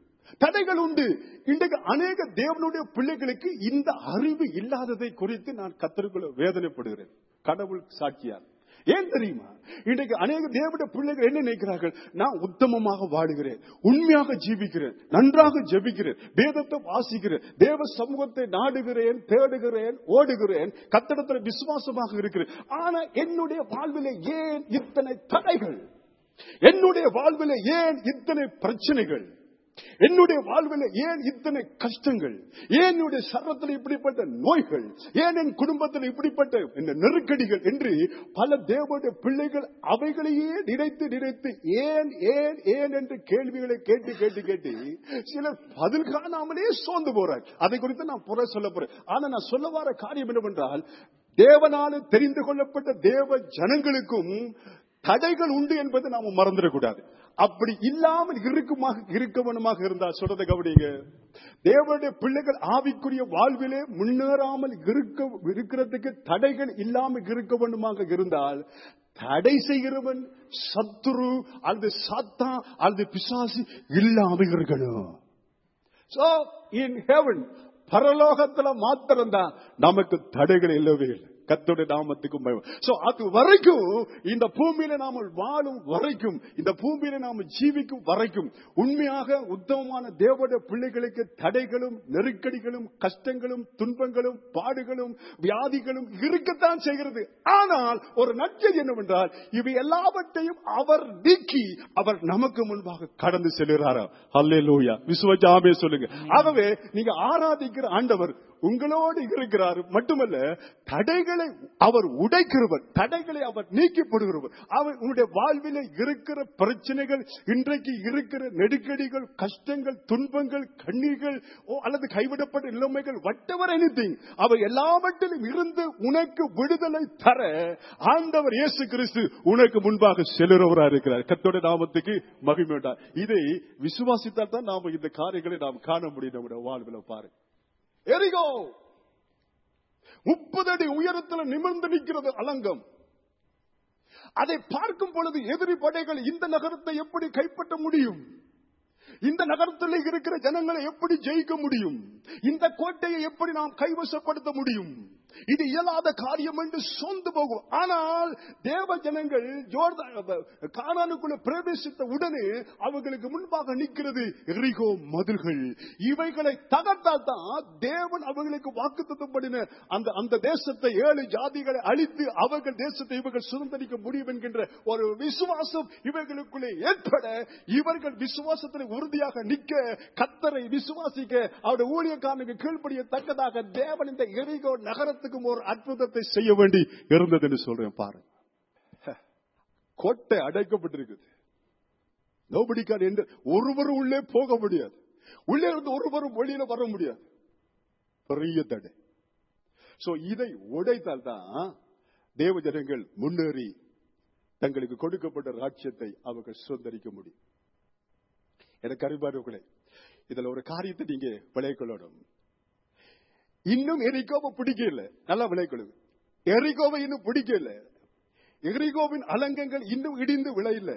Speaker 1: தடைகள் உண்டு இன்றைக்கு அநேக தேவனுடைய பிள்ளைகளுக்கு இந்த அறிவு இல்லாததை குறித்து நான் கத்தருக்குள்ள வேதனைப்படுகிறேன் கடவுள் சாட்சியார் ஏன் தெரியுமா இன்றைக்கு அநேக தேவனுடைய பிள்ளைகள் என்ன நினைக்கிறார்கள் நான் உத்தமமாக வாழுகிறேன் உண்மையாக ஜீவிக்கிறேன் நன்றாக ஜெபிக்கிறேன் வேதத்தை வாசிக்கிறேன் தேவ சமூகத்தை நாடுகிறேன் தேடுகிறேன் ஓடுகிறேன் கத்தடத்தில் விசுவாசமாக இருக்கிறேன் ஆனா என்னுடைய வாழ்விலே ஏன் இத்தனை தடைகள் என்னுடைய வாழ்விலே ஏன் இத்தனை பிரச்சனைகள் என்னுடைய வாழ்வில் ஏன் இத்தனை கஷ்டங்கள் ஏன் என்னுடைய சரத்தில் இப்படிப்பட்ட நோய்கள் ஏன் என் குடும்பத்தில் இப்படிப்பட்ட இந்த நெருக்கடிகள் என்று பல தேவனுடைய பிள்ளைகள் அவைகளையே நினைத்து நினைத்து ஏன் ஏன் ஏன் என்று கேள்விகளை கேட்டு கேட்டு கேட்டு சிலர் பதில் காணாமலே சோர்ந்து போறார் அதை குறித்து நான் புற சொல்ல போறேன் ஆனா நான் சொல்ல வர காரியம் என்னவென்றால் தேவனால தெரிந்து கொள்ளப்பட்ட தேவ ஜனங்களுக்கும் தடைகள் உண்டு என்பதை நாம மறந்துடக்கூடாது அப்படி இல்லாமல் இருக்குமாக இருக்கவனமாக இருந்தால் சொல்றதை கவனிங்க தேவனுடைய பிள்ளைகள் ஆவிக்குரிய வாழ்விலே முன்னேறாமல் இருக்க இருக்கிறதுக்கு தடைகள் இல்லாமல் இருக்கவனுமாக இருந்தால் தடை செய்கிறவன் சத்துரு அல்லது சாத்தா அல்லது பிசாசு இல்லாமல் இருக்கணும் சோ இன் ஹெவன் பரலோகத்துல மாத்திரம்தான் நமக்கு தடைகள் இல்லவே இல்லை கத்தோட நாமத்துக்கும் பயம் சோ அது வரைக்கும் இந்த பூமியில நாம வாழும் வரைக்கும் இந்த பூமியில நாம ஜீவிக்கும் வரைக்கும் உண்மையாக உத்தமமான தேவனுடைய பிள்ளைகளுக்கு தடைகளும் நெருக்கடிகளும் கஷ்டங்களும் துன்பங்களும் பாடுகளும் வியாதிகளும் இருக்கத்தான் செய்கிறது ஆனால் ஒரு நற்செய்தி என்னவென்றால் இவை எல்லாவற்றையும் அவர் நீக்கி அவர் நமக்கு முன்பாக கடந்து செல்கிறாரா அல்லேலூயா விசுவஜாமே சொல்லுங்க ஆகவே நீங்க ஆராதிக்கிற ஆண்டவர் உங்களோடு இருக்கிறார் மட்டுமல்ல தடைகளை அவர் உடைக்கிறவர் தடைகளை அவர் நீக்கப்படுகிறவர் அவர் உன்னுடைய வாழ்வில் இருக்கிற பிரச்சனைகள் இன்றைக்கு இருக்கிற நெருக்கடிகள் கஷ்டங்கள் துன்பங்கள் கண்ணீர்கள் ஓ, அல்லது கைவிடப்பட்ட நிலைமைகள் வட்டவர் எனிதிங் அவர் எல்லாவற்றிலும் இருந்து உனக்கு விடுதலை தர ஆண்டவர் இயேசு கிறிஸ்து உனக்கு முன்பாக செல்லுறவராக இருக்கிறார் கத்தோட நாமத்துக்கு மகிமையுண்டா இதை விசுவாசித்தால் தான் நாம இந்த காரியங்களை நாம் காண முடியும் நம்முடைய வாழ்வில் பாருங்க எரிகோ முப்பது அடி உயரத்தில் நிமிர்ந்து நிற்கிறது அலங்கம்
Speaker 3: அதை பார்க்கும் பொழுது எதிரி படைகள் இந்த நகரத்தை எப்படி கைப்பற்ற முடியும் இந்த நகரத்தில் இருக்கிற ஜனங்களை எப்படி ஜெயிக்க முடியும் இந்த கோட்டையை எப்படி நாம் கைவசப்படுத்த முடியும் இது இயலாத காரியம் என்று சொந்து போகும் ஆனால் தேவ ஜனங்கள் ஜோர்தான் கானானுக்குள்ள பிரவேசித்த உடனே அவர்களுக்கு முன்பாக நிற்கிறது எரிகோ மதில்கள் இவைகளை தகர்த்தால் தான் தேவன் அவர்களுக்கு வாக்குத்தத்தப்படின அந்த அந்த தேசத்தை ஏழு ஜாதிகளை அழித்து அவர்கள் தேசத்தை இவர்கள் சுதந்திரிக்க முடியும் என்கின்ற ஒரு விசுவாசம் இவர்களுக்குள்ளே ஏற்பட இவர்கள் விசுவாசத்தில் உறுதியாக நிற்க கத்தரை விசுவாசிக்க அவருடைய ஊழியக்காரனுக்கு கீழ்ப்படியத்தக்கதாக தேவன் இந்த எரிகோ நகரத்துக்கும் ஒரு அற்புதத்தை செய்ய வேண்டி இருந்தது என்று சொல்றேன் பாரு கோட்டை அடைக்கப்பட்டிருக்குது நோபடிக்கார் என்று ஒருவரும் உள்ளே போக முடியாது உள்ளே இருந்து ஒருவரும் வெளியில வர முடியாது பெரிய தடை சோ இதை உடைத்தால் தான் தேவ ஜனங்கள் முன்னேறி தங்களுக்கு கொடுக்கப்பட்ட ராட்சியத்தை அவர்கள் சுதந்திரிக்க முடியும் எனக்கு அறிவார்களே இதுல ஒரு காரியத்தை நீங்க விளைக்கொள்ளணும் இன்னும் எரிகோவை பிடிக்கல நல்லா விளைக்கொள்ளுங்க எரிகோவை இன்னும் பிடிக்கல எரிகோவின் அலங்கங்கள் இன்னும் இடிந்து விளையில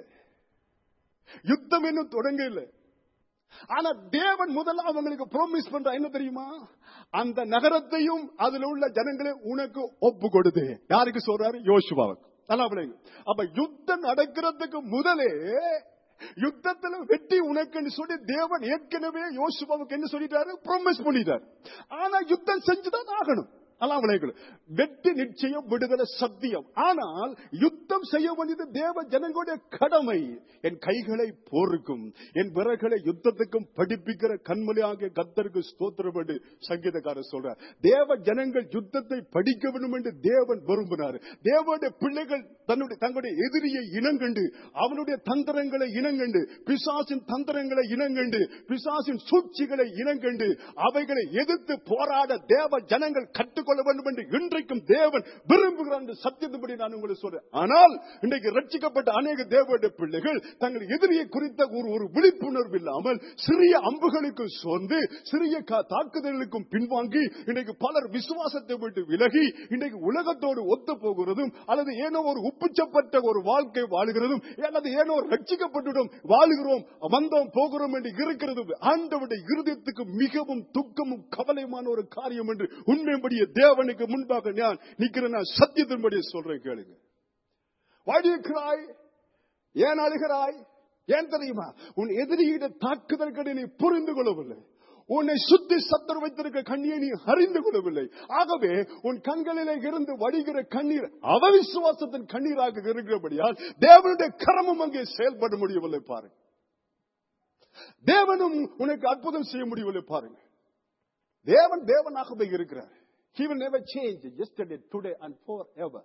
Speaker 3: யுத்தம் இன்னும் தொடங்க இல்லை ஆனா தேவன் முதல்ல அவங்களுக்கு ப்ராமிஸ் பண்ற என்ன தெரியுமா அந்த நகரத்தையும் அதுல உள்ள ஜனங்களை உனக்கு ஒப்பு கொடுத்து யாருக்கு சொல்றாரு யோசுவாவுக்கு நல்லா விளையுங்க அப்ப யுத்தம் நடக்கிறதுக்கு முதலே யுத்தத்துல வெற்றி உனக்குன்னு சொல்லி தேவன் ஏற்கனவே யோசுவாவுக்கு என்ன சொல்லிட்டாரு ப்ராமிஸ் பண்ணிட்டார் ஆனா யுத்தம் செஞ்சுதான் ஆகணும் அல்லாம் விளையாடு வெற்றி நிச்சயம் விடுதலை சத்தியம் ஆனால் யுத்தம் செய்ய வேண்டியது தேவ ஜனங்களுடைய கடமை என் கைகளை போருக்கும் என் விரல்களை யுத்தத்துக்கும் படிப்பிக்கிற கண்மொழியாகிய கத்தருக்கு ஸ்தோத்திரம் என்று சங்கீதக்காரர் சொல்றார் தேவ ஜனங்கள் யுத்தத்தை படிக்க வேண்டும் என்று தேவன் விரும்பினார் தேவனுடைய பிள்ளைகள் தன்னுடைய தங்களுடைய எதிரியை இனங்கண்டு அவனுடைய தந்திரங்களை இனங்கண்டு பிசாசின் தந்திரங்களை இனங்கண்டு பிசாசின் சூழ்ச்சிகளை இனங்கண்டு அவைகளை எதிர்த்து போராட தேவ ஜனங்கள் கற்றுக்கொள்ள வேண்டும் என்று இன்றைக்கும் தேவன் விரும்புகிறார் என்று சத்தியத்தின்படி நான் உங்களுக்கு சொல்றேன் ஆனால் இன்றைக்கு ரட்சிக்கப்பட்ட அநேக தேவனுடைய பிள்ளைகள் தங்கள் எதிரியை குறித்த ஒரு ஒரு விழிப்புணர்வு இல்லாமல் சிறிய அம்புகளுக்கு சோர்ந்து சிறிய கா- தாக்குதலுக்கும் பின்வாங்கி இன்றைக்கு பலர் விசுவாசத்தை விட்டு விலகி இன்றைக்கு உலகத்தோடு ஒத்து போகிறதும் அல்லது ஏனோ ஒரு உப்புச்சப்பட்ட ஒரு வாழ்க்கை வாழுகிறதும் அல்லது ஏனோ ரட்சிக்கப்பட்டுடும் வாழுகிறோம் வந்தோம் போகிறோம் என்று இருக்கிறது ஆண்டவருடைய இருதயத்துக்கு மிகவும் துக்கமும் கவலையுமான ஒரு காரியம் என்று உண்மைப்படிய தேவனுக்கு முன்பாக நான் நிக்கிறேன் நான் சத்தியத்தின்படி சொல்றேன் கேளுங்க Why do you cry? ஏன் அழுகிறாய் ஏன் தெரியுமா உன் எதிரியிட தாக்குதல்களை நீ புரிந்து கொள்ளவில்லை உன்னை சுத்தி சத்தர் வைத்திருக்க கண்ணீரை நீ அறிந்து கொள்ளவில்லை ஆகவே உன் கண்களிலே இருந்து வடிகிற கண்ணீர் அவவிசுவாசத்தின் கண்ணீராக இருக்கிறபடியால் தேவனுடைய கரமும் அங்கே செயல்பட முடியவில்லை பாருங்க தேவனும் உனக்கு அற்புதம் செய்ய முடியவில்லை பாருங்க தேவன் தேவனாகவே இருக்கிறார் He will never change yesterday, today and forever.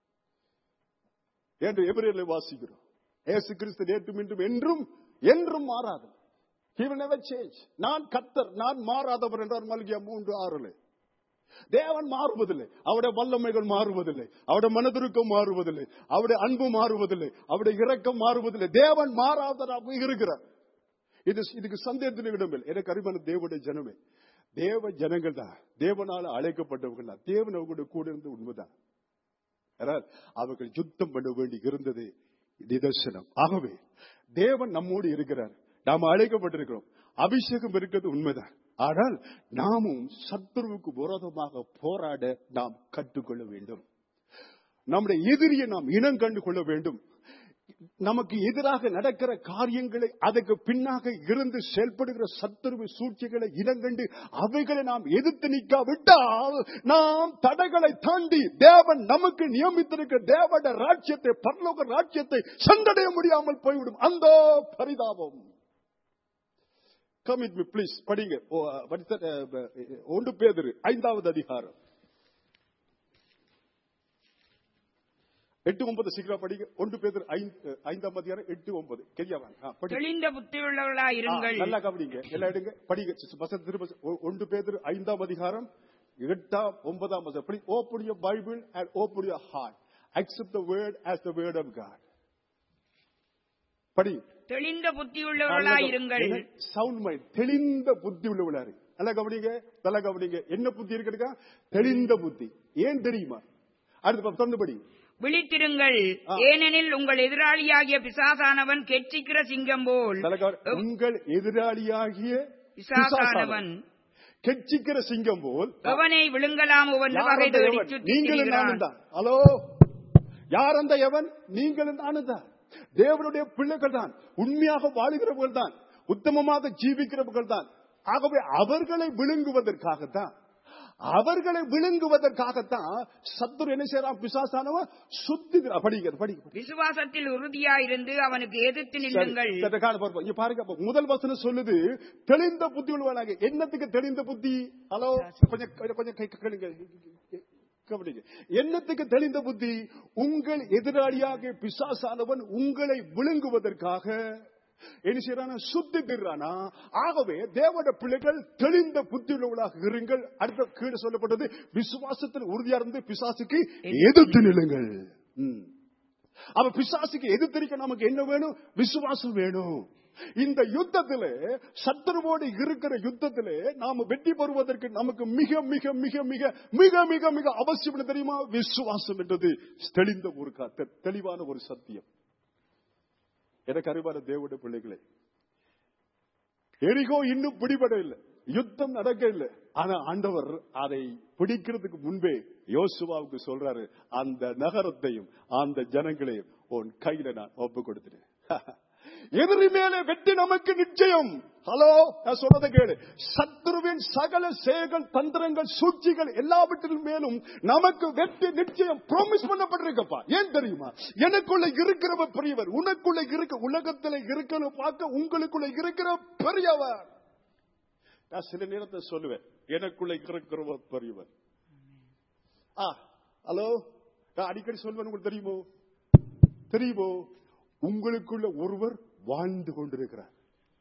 Speaker 3: என்று எபிரேல வாசிக்கிறோம் ஏசு கிறிஸ்து நேற்று மீண்டும் என்றும் என்றும் மாறாது He will never change. நான் கத்தர் நான் மாறாதவர் என்றார் மல்கியா மூன்று ஆறுல தேவன் மாறுவதில்லை அவருடைய வல்லமைகள் மாறுவதில்லை அவருடைய மனதிருக்கம் மாறுவதில்லை அவருடைய அன்பு மாறுவதில்லை அவருடைய இரக்கம் மாறுவதில்லை தேவன் மாறாதவராக இருக்கிறார் இது இதுக்கு சந்தேகத்தின் இடமில்லை எனக்கு அறிவான தேவனுடைய ஜனமே தேவ ஜனங்கள் தான் தேவனால அழைக்கப்பட்டவர்கள் தான் தேவன் அவர்களுடைய கூட இருந்து உண்மைதான் ஆனால் அவர்கள் யுத்தம் பண்ண வேண்டி இருந்தது நிதர்சனம் ஆகவே தேவன் நம்மோடு இருக்கிறார் நாம் அழைக்கப்பட்டிருக்கிறோம் அபிஷேகம் இருக்கிறது உண்மைதான் ஆனால் நாமும் சத்துருவுக்கு விரோதமாக போராட நாம் கற்றுக்கொள்ள வேண்டும் நம்முடைய எதிரியை நாம் இனம் கண்டு கொள்ள வேண்டும் நமக்கு எதிராக நடக்கிற காரியங்களை அதற்கு பின்னாக இருந்து செயல்படுகிற சத்துருவு சூழ்ச்சிகளை இனங்கண்டு அவைகளை நாம் எதிர்த்து நிற்காவிட்டால் நாம் தடைகளை தாண்டி தேவன் நமக்கு நியமித்திருக்கிற தேவட ராஜ்யத்தை பரலோக ராஜ்யத்தை சந்தடைய முடியாமல் போய்விடும் அந்த பரிதாபம் கமிட் மீ ப்ளீஸ் படிங்க ஓ, what is that? அஹ், அஹ், ஒன்று பேதுரு ஐந்தாவது அதிகாரம் எட்டு ஒன்பது சீக்கிரம் படிங்க ஒன்று பேதர் ஐந்து ஐந்தாம் அதிகாரம் எட்டு ஒன்பது கெரியாவாங்க ஆ, படி.
Speaker 2: தெளிந்த புத்தியுள்ளவர்களா
Speaker 3: ஆ,
Speaker 2: இருங்கள்
Speaker 3: நல்லா கவனிங்க எல்லாம் எடுங்க படிங்க வசனம் திரும்ப ஒ- ஒன்று பேதர் ஐந்தாம் அதிகாரம் எட்டாம் ஒன்பதாம் வசனம் படி open your Bible and open your heart accept the word as the word of God படி
Speaker 2: தெளிந்த புத்தியுள்ளவர்களா இருங்கள்
Speaker 3: சவுண்ட் மைண்ட் தெளிந்த புத்தி உள்ளவளாரு நல்லா கவனிங்க நல்லா கவனிங்க என்ன புத்தி இருக்குதுக்கா தெளிந்த புத்தி ஏன் தெரியுமா அடுத்து பா- தொடர்ந்து படி
Speaker 2: விழித்திருங்கள்
Speaker 3: ஆ.
Speaker 2: ஏனெனில் உங்கள் எதிராளியாகிய பிசாசானவன் கெச்சிக்கிற சிங்கம் போல்
Speaker 3: தலைவர், உங்கள் எதிராளியாகிய
Speaker 2: பிசாசானவன்
Speaker 3: கெச்சிக்கிற சிங்கம் போல்
Speaker 2: எவனை விழுங்கலாம் என்று
Speaker 3: யார்
Speaker 2: வகை
Speaker 3: அந்த
Speaker 2: தேடி
Speaker 3: எவன்?
Speaker 2: சுற்றித்
Speaker 3: நீங்களும்
Speaker 2: திரிகிறான்.
Speaker 3: நானும் தான் ஹலோ யார் அந்த எவன் நீங்களும் நானும் தான் தேவனுடைய பிள்ளைகள் தான் உண்மையாக வாழுகிறவர்கள் தான் உத்தமமாக ஜீவிக்கிறவர்கள் தான் ஆகவே அவர்களை விழுங்குவதற்காகத்தான் அவர்களை விழுங்குவதற்காகத்தான் சத்துரு என்ன செய்யறான் பிசாசானவன் சுத்தி படிக்கிறது படிக்க
Speaker 2: விசுவாசத்தில் உறுதியாயிருந்து அவனுக்கு எதிர்த்து நில்லுங்கள்
Speaker 3: சரி, சரி, காண பார்ப்போம். இங்க பாருங்க அப்ப முதல் வசனம் சொல்லுது தெளிந்த புத்தி உள்ளவனாக என்னத்துக்கு தெளிந்த புத்தி ஹலோ கொஞ்சம் கொஞ்சம் கை கேளுங்க கவனிங்க என்னத்துக்கு தெளிந்த புத்தி உங்கள் எதிராளியாக பிசாசானவன் உங்களை விழுங்குவதற்காக என்ன செய்யறானா சுத்தி திடுறானா ஆகவே தேவட பிள்ளைகள் தெளிந்த புத்தி உள்ளவர்களாக இருங்கள் அடுத்த கீழே சொல்லப்பட்டது விசுவாசத்தில் உறுதியா இருந்து பிசாசுக்கு எதிர்த்து நில்லுங்கள் ம். அவ பிசாசுக்கு எதிர்த்திருக்க நமக்கு என்ன வேணும் விசுவாசம் வேணும் இந்த யுத்தத்திலே சத்துருவோடு இருக்கிற சத்தியத்திலே நாம வெற்றி பெறுவதற்கு நமக்கு மிக மிக மிக மிக மிக மிக மிக அவசியம் என்ன தெரியுமா விசுவாசம் என்றது தெளிந்த ஒரு கா- தெ- தெளிவான ஒரு சத்தியம் எனக்கு அறிவான தேவனுடைய பிள்ளைகளே எரிகோ இன்னும் பிடிபடவில்லை யுத்தம் நடக்கவில்லை ஆனா ஆண்டவர் அதை பிடிக்கிறதுக்கு முன்பே யோசுவாவுக்கு சொல்றாரு அந்த நகரத்தையும் அந்த ஜனங்களையும் உன் கையில நான் ஒப்பு கொடுத்துட்டேன் எதிரி மேலே வெற்றி நமக்கு நிச்சயம் ஹலோ நான் சொன்னதை கேளு சத்ருவின் சகல செயல்கள் தந்திரங்கள் சூழ்ச்சிகள் எல்லாவற்றின் மேலும் நமக்கு வெற்றி நிச்சயம் ப்ராமிஸ் பண்ணப்பட்டிருக்கப்பா ஏன் தெரியுமா எனக்குள்ள இருக்கிறவர் பெரியவர் உனக்குள்ள இருக்க உலகத்துல இருக்கிற பார்க்க உங்களுக்குள்ள இருக்கிற பெரியவர் நான் சில நேரத்தை சொல்லுவேன் எனக்குள்ள இருக்கிறவர் பெரியவர் ஆ ஹலோ நான் அடிக்கடி சொல்வேன் உங்களுக்கு தெரியுமோ தெரியுமோ உங்களுக்குள்ள ஒருவர் வாழ்ந்து கொண்டிருக்கிறார்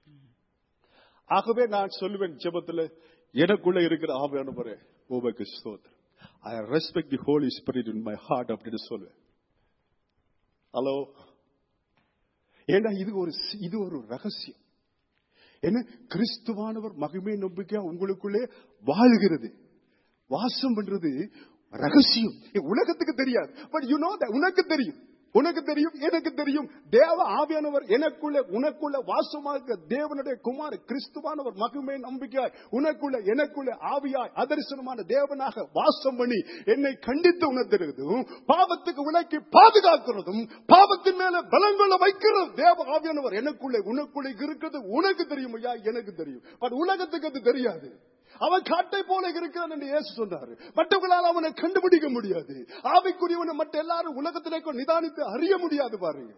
Speaker 3: ஆகவே நான் சொல்லுவேன் ஜெபத்துல எனக்குள்ள இருக்கிற ஆவியானவரே உமக்கு ஸ்தோத்திரம் I respect the Holy Spirit in my heart அப்படின்னு சொல்லுவேன் ஹலோ ஏன்னா இது ஒரு சி- இது ஒரு ரகசியம் என்ன கிறிஸ்துவானவர் மகிமை நம்பிக்கையா உங்களுக்குள்ளே வாழுகிறது வாசம் பண்றது ரகசியம் இது உலகத்துக்கு தெரியாது பட் யூ நோ உனக்கு தெரியும் உனக்கு தெரியும் எனக்கு தெரியும் தேவ ஆவியானவர் எனக்குள்ள உனக்குள்ள வாசமாக தேவனுடைய குமார் கிறிஸ்துவானவர் மகிமை நம்பிக்கையாய் உனக்குள்ள எனக்குள்ள ஆவியாய் அதர்சனமான தேவனாக வாசம் பண்ணி என்னை கண்டித்து உணர்த்துறதும் பாவத்துக்கு விலக்கி பாதுகாக்கிறதும் பாவத்தின் மேல பலங்கொள்ள வைக்கிறது தேவ ஆவியானவர் எனக்குள்ளே உனக்குள்ளே இருக்கிறது உனக்கு தெரியும் ஐயா எனக்கு தெரியும் பட் உலகத்துக்கு அது தெரியாது அவன் காட்டை போல இருக்கிறான் என்று இயேசு சொன்னார் மற்றவர்களால் அவனை கண்டுபிடிக்க முடியாது ஆவிக்குரியவனை மற்ற எல்லாரும் உலகத்திலே கொண்டு நிதானித்து அறிய முடியாது பாருங்க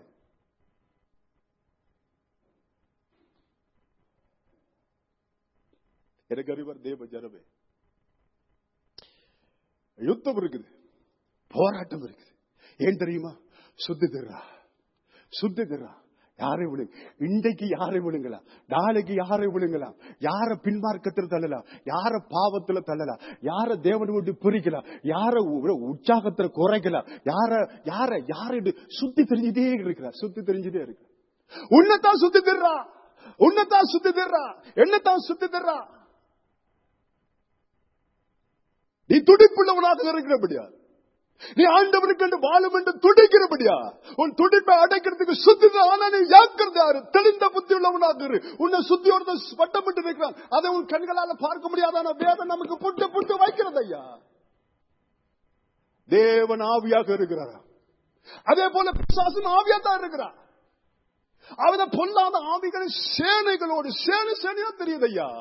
Speaker 3: எனக்கு அறிவார் தேவ ஜனமே யுத்தம் இருக்குது போராட்டம் இருக்குது ஏன் தெரியுமா சுத்தி தர்றா சுத்தி தர்றா யாரை விழுங்க இன்றைக்கு யாரை விழுங்கலாம் நாளைக்கு யாரை விழுங்கலாம் யார பின்மார்க்கத்தில் தள்ளலாம் யார பாவத்துல தள்ளலாம் யார தேவனை விட்டு பிரிக்கலாம் யார உ- உற்சாகத்துல குறைக்கலாம் யார யார யார சுத்தி தெரிஞ்சுட்டே இருக்கிறா சுத்தி தெரிஞ்சுட்டே இருக்கு உன்னைத்தான் சுத்தி தர்றா உன்னைத்தான் சுத்தி தர்றா என்னத்தான் சுத்தி தர்றா நீ துடிப்புள்ளவனாக இருக்கிறபடியா நீ ஆண்டவனுக்கு என்று வாழும் என்று துடிக்கிறபடியா உன் துடிப்பை அடைக்கிறதுக்கு சுத்தி ஆனா நீ யாரு தெளிந்த புத்தி உள்ளவனாக இரு உன்னை சுத்தி ஒருத்தன் வட்டப்பட்டு இருக்கிறான் அதை உன் கண்களால பார்க்க முடியாதான வேதம் நமக்கு புட்டு புட்டு வைக்கிறது ஐயா தேவன் ஆவியாக இருக்கிறாரா அதே போல பிசாசும் ஆவியா தான் இருக்கிறான் அவன பொல்லாத ஆவிகள் சேனைகளோடு சேனை சேனையா தெரியுது ஐயா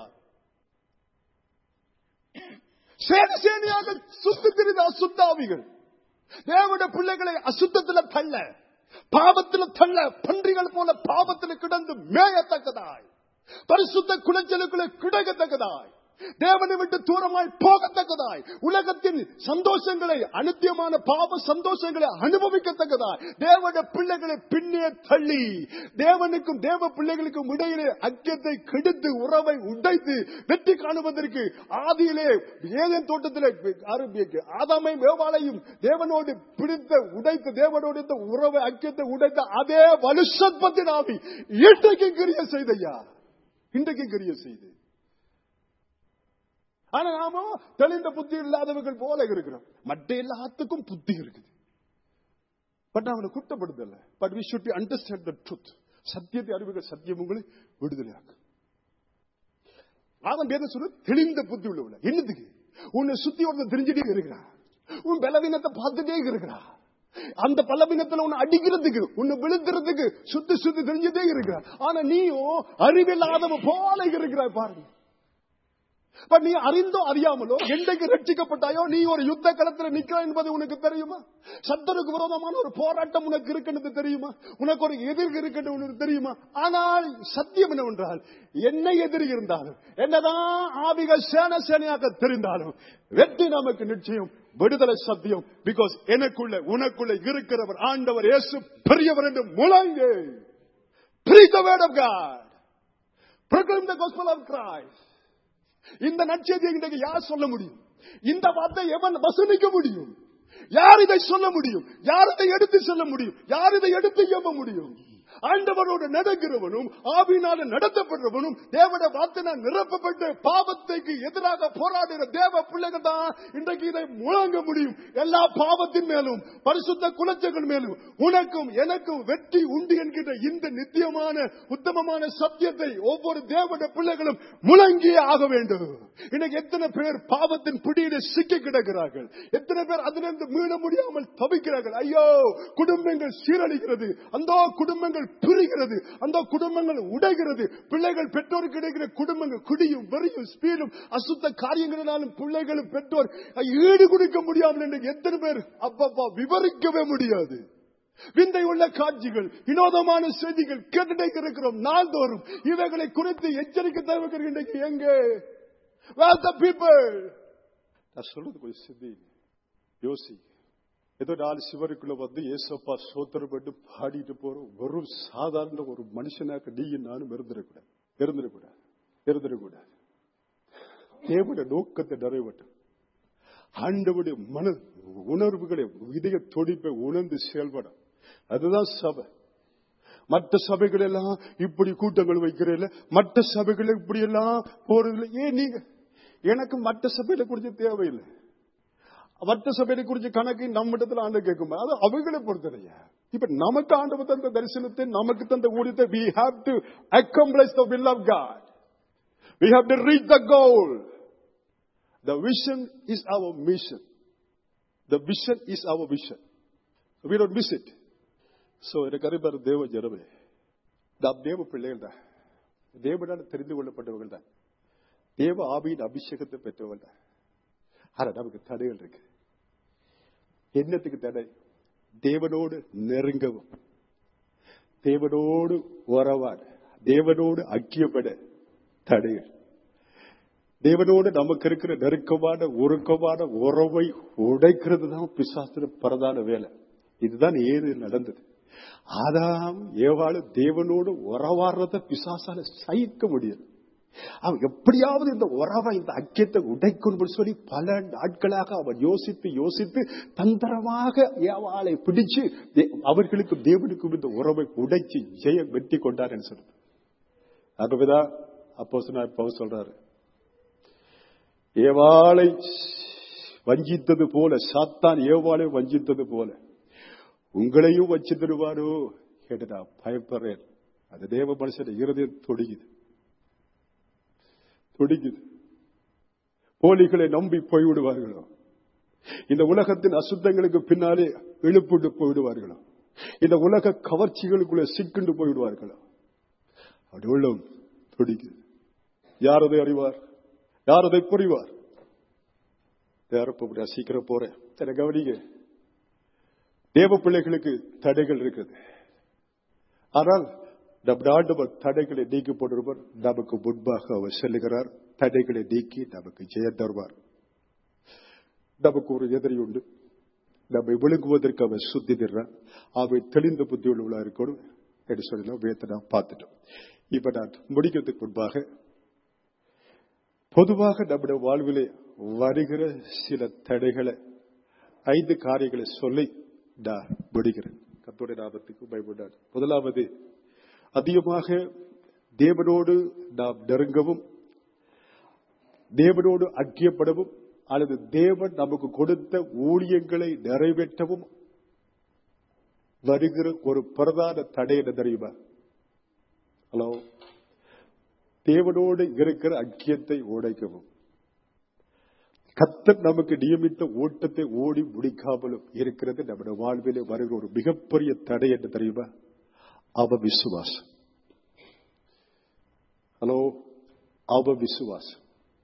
Speaker 3: சேனை சேனையாக சுத்தி தெரியுது அசுத்த ஆவிகள் தேவனுடைய பிள்ளைகளை அசுத்தத்துல தள்ள பாவத்துல தள்ள பன்றிகள் போல பாவத்துல கிடந்து மேயத்தக்கதாய் பரிசுத்த குலைச்சலுக்குள்ள கிடக்கத்தக்கதாய் தேவனை விட்டு தூரமாய் போகத்தக்கதாய் உலகத்தின் சந்தோஷங்களை அனித்தியமான பாவ சந்தோஷங்களை அனுபவிக்கத்தக்கதாய் தேவனுடைய பிள்ளைகளை பின்னே தள்ளி தேவனுக்கும் தேவ பிள்ளைகளுக்கும் இடையிலே அக்கியத்தை கெடுத்து உறவை உடைத்து வெற்றி காணுவதற்கு ஆதியிலே ஏதேன் தோட்டத்திலே ஆரம்பிக்க ஆதாமை மேவாளையும் தேவனோடு பிடித்த உடைத்து தேவனோடு இந்த உறவை ஐக்கியத்தை உடைத்த அதே வலுசத்பத்தின் ஆவி இன்றைக்கு கிரிய செய்தையா இன்றைக்கு கிரிய செய்து ஆனா நாம தெளிந்த புத்தி இல்லாதவர்கள் போல இருக்கிறோம் மற்ற எல்லாத்துக்கும் புத்தி இருக்குது பட் அவனை குற்றப்படுத்தல but we should be understand the truth சத்தியத்தை அறிவுகள் சத்தியம் உங்களை விடுதலையாக்கும் அவன் பேத சொல்ல தெளிந்த புத்தி உள்ளவன என்னதுக்கு உன்னை சுத்தி ஒருத்தர் தெரிஞ்சுட்டே இருக்கிறான் உன் பலவீனத்தை பார்த்துட்டே இருக்கிறான் அந்த பலவீனத்துல உன்னை அடிக்கிறதுக்கு உன்னை விழுத்துறதுக்கு சுத்தி சுத்தி தெரிஞ்சுட்டே இருக்கிறான் ஆனா நீயும் அறிவில்லாதவ போல இருக்கிறாய் பாருங்க பட் நீ அறிந்தோ அறியாமலோ என்றைக்கு ரட்சிக்கப்பட்டாயோ நீ ஒரு யுத்த களத்துல நிக்கிறாய் என்பது உனக்கு தெரியுமா சத்தருக்கு விரோதமான ஒரு போராட்டம் உனக்கு இருக்குன்னு தெரியுமா உனக்கு ஒரு எதிர்க்கு இருக்குன்னு உனக்கு தெரியுமா ஆனால் சத்தியம் என்னவென்றால் என்ன எதிரி இருந்தாலும் என்னதான் ஆவிக சேன சேனையாக தெரிந்தாலும் வெற்றி நமக்கு நிச்சயம் விடுதலை சத்தியம் பிகாஸ் எனக்குள்ள உனக்குள்ள இருக்கிறவர் ஆண்டவர் இயேசு பெரியவர் என்று முழங்கு Preach the word of God. Proclaim the gospel of Christ. இந்த நற்செய்தியை இன்றைக்கு யார் சொல்ல முடியும் இந்த வார்த்தை எவன் வசனிக்க முடியும் யார் இதை சொல்ல முடியும் யார் இதை எடுத்து சொல்ல முடியும் யார் இதை எடுத்து எம்ம முடியும் ஆண்டவரோடு நடக்கிறவனும் ஆவினால நடத்தப்படுறவனும் தேவட வார்த்தைனால் நிரப்பப்பட்டு பாவத்துக்கு எதிராக போராடுகிற தேவ பிள்ளைகள் தான் இன்றைக்கு இதை முழங்க முடியும் எல்லா பாவத்தின் மேலும் பரிசுத்த குலச்சங்கள் மேலும் உனக்கும் எனக்கும் வெற்றி உண்டு என்கிற இந்த நித்தியமான உத்தமமான சத்தியத்தை ஒவ்வொரு தேவட பிள்ளைகளும் முழங்கியே ஆக வேண்டும் இன்னைக்கு எத்தனை பேர் பாவத்தின் பிடியில சிக்கி கிடக்கிறார்கள் எத்தனை பேர் அதிலிருந்து மீள முடியாமல் தவிக்கிறார்கள் ஐயோ குடும்பங்கள் சீரழிகிறது அந்த குடும்பங்கள் பிரிகிறது அந்த குடும்பங்கள் உடைகிறது பிள்ளைகள் பெற்றோருக்கு கிடைக்கிற குடும்பங்கள் குடியும் வெறியும் ஸ்பீடும் அசுத்த காரியங்களினாலும் பிள்ளைகளும் பெற்றோர் ஈடு கொடுக்க முடியாமல் என்று எத்தனை பேர் அப்பப்பா விவரிக்கவே முடியாது விந்தை உள்ள காட்சிகள் வினோதமான செய்திகள் கேட்டுட்டே இருக்கிறோம் நாள்தோறும் இவைகளை குறித்து எச்சரிக்கை தேவைக்கிற இன்றைக்கு எங்கே Where the people? நான் சொல்றது கொஞ்சம் சிந்தி யோசி ஏதோ நாலு சிவருக்குள்ள வந்து ஏசப்பா சோத்திரம் பண்ணி பாடிட்டு போறோம் வெறும் சாதாரண ஒரு மனுஷனாக்க நீயும் நானும் இருந்துடக்கூடாது இருந்துடக்கூடாது இருந்துடக்கூடாது தேவனுடைய நோக்கத்தை நிறைவேற்றும் ஆண்டவுடைய மன உணர்வுகளை இதய துடிப்பை உணர்ந்து செயல்படும் அதுதான் சபை மற்ற சபைகள் எல்லாம் இப்படி கூட்டங்கள் வைக்கிறீங்கள மற்ற சபைகள் இப்படி எல்லாம் போறதில்ல ஏன் நீங்க எனக்கு மற்ற சபையில குறிச்சு தேவையில்லை மற்ற சபையை குறிச்சு கணக்கு நம்மிடத்துல ஆண்டு கேட்கும் அது அவைகளை பொறுத்தலையா இப்ப நமக்கு ஆண்டவர் தந்த தரிசனத்தை நமக்கு தந்த ஊழியத்தை we have to accomplish the will of God we have to reach the goal the vision is our mission the vision is our vision we don't miss it so எனக்கு அறிவார் தேவ ஜனமே நாம் தேவ பிள்ளைகள் தான் தேவனால் தெரிந்து கொள்ளப்பட்டவர்கள் தான் தேவ ஆவியின் அபிஷேகத்தை பெற்றவர்கள் தான் ஆனா நமக்கு தடைகள் இருக்கு என்னத்துக்கு தடை தேவனோடு நெருங்கவும் தேவனோடு உறவாட தேவனோடு ஐக்கியப்பட தடைகள் தேவனோடு நமக்கு இருக்கிற நெருக்கமான உருக்கமான உறவை உடைக்கிறது தான் பிசாசின பிரதான வேலை இதுதான் ஏது நடந்தது ஆதாம் ஏவாளு தேவனோடு உறவாடுறத பிசாசால சகிக்க முடியல அவன் எப்படியாவது இந்த உறவை இந்த ஐக்கியத்தை உடைக்கணும் சொல்லி பல நாட்களாக அவன் யோசித்து யோசித்து தந்திரமாக ஏவாளை பிடிச்சு தே- அவர்களுக்கும் தேவனுக்கும் இந்த உறவை உடைச்சு ஜெயம் வெற்றி கொண்டார் என்று சொல்றது ஆகவேதான் அப்போ பவுல் சொல்றாரு ஏவாளை வஞ்சித்தது போல சாத்தான் ஏவாளை வஞ்சித்தது போல உங்களையும் வச்சு தருவாரோ என்று நான் பயப்படுறேன் அது தேவ மனுஷன் இருதயம் தொடுகுது தொடுகுது போலிகளை நம்பி போய்விடுவார்களோ இந்த உலகத்தின் அசுத்தங்களுக்கு பின்னாலே இழுப்புண்டு போய்விடுவார்களோ இந்த உலக கவர்ச்சிகளுக்குள்ள சிக்குண்டு போய்விடுவார்களோ அப்படி உள்ளம் துடிக்குது யார் அதை அறிவார் யார் அதை புரிவார் யாரப்ப சீக்கிரம் போறேன் சரி கவனிங்க தேவ பிள்ளைகளுக்கு தடைகள் இருக்குது ஆனால் நம் ஆண்டவர் தடைகளை நீக்கி போடுவார் நமக்கு முன்பாக அவர் செல்லுகிறார் தடைகளை நீக்கி நமக்கு ஜெயம் தருவார் நமக்கு ஒரு எதிரி உண்டு நம்மை விழுங்குவதற்கு அவன் சுத்தி நிறான் அவை தெளிந்த புத்தி உள்ளவளா இருக்கணும் என்று சொல்லி வேத்தை நாம் பார்த்துட்டோம் இப்ப நான் முடிக்கிறதுக்கு முன்பாக பொதுவாக நம்முடைய வாழ்விலே வருகிற சில தடைகளை ஐந்து காரியங்களை சொல்லி நான் முடிக்கிறேன் கத்தோடைய நாமத்துக்கு பயப்படாது முதலாவது அதிகமாக தேவனோடு நாம் நெருங்கவும் தேவனோடு ஐக்கியப்படவும் அல்லது தேவன் நமக்கு கொடுத்த ஊழியங்களை நிறைவேற்றவும் வருகிற ஒரு பிரதான தடை என்ன தெரியுமா ஹலோ தேவனோடு இருக்கிற ஐக்கியத்தை உடைக்கவும் கத்தர் நமக்கு நியமித்த ஓட்டத்தை ஓடி முடிக்காமலும் இருக்கிறது நம்முடைய வாழ்விலே வருகிற ஒரு மிகப்பெரிய தடை என்ன தெரியுமா அவ விசுவாசம் ஹலோ அவ விசுவாசம்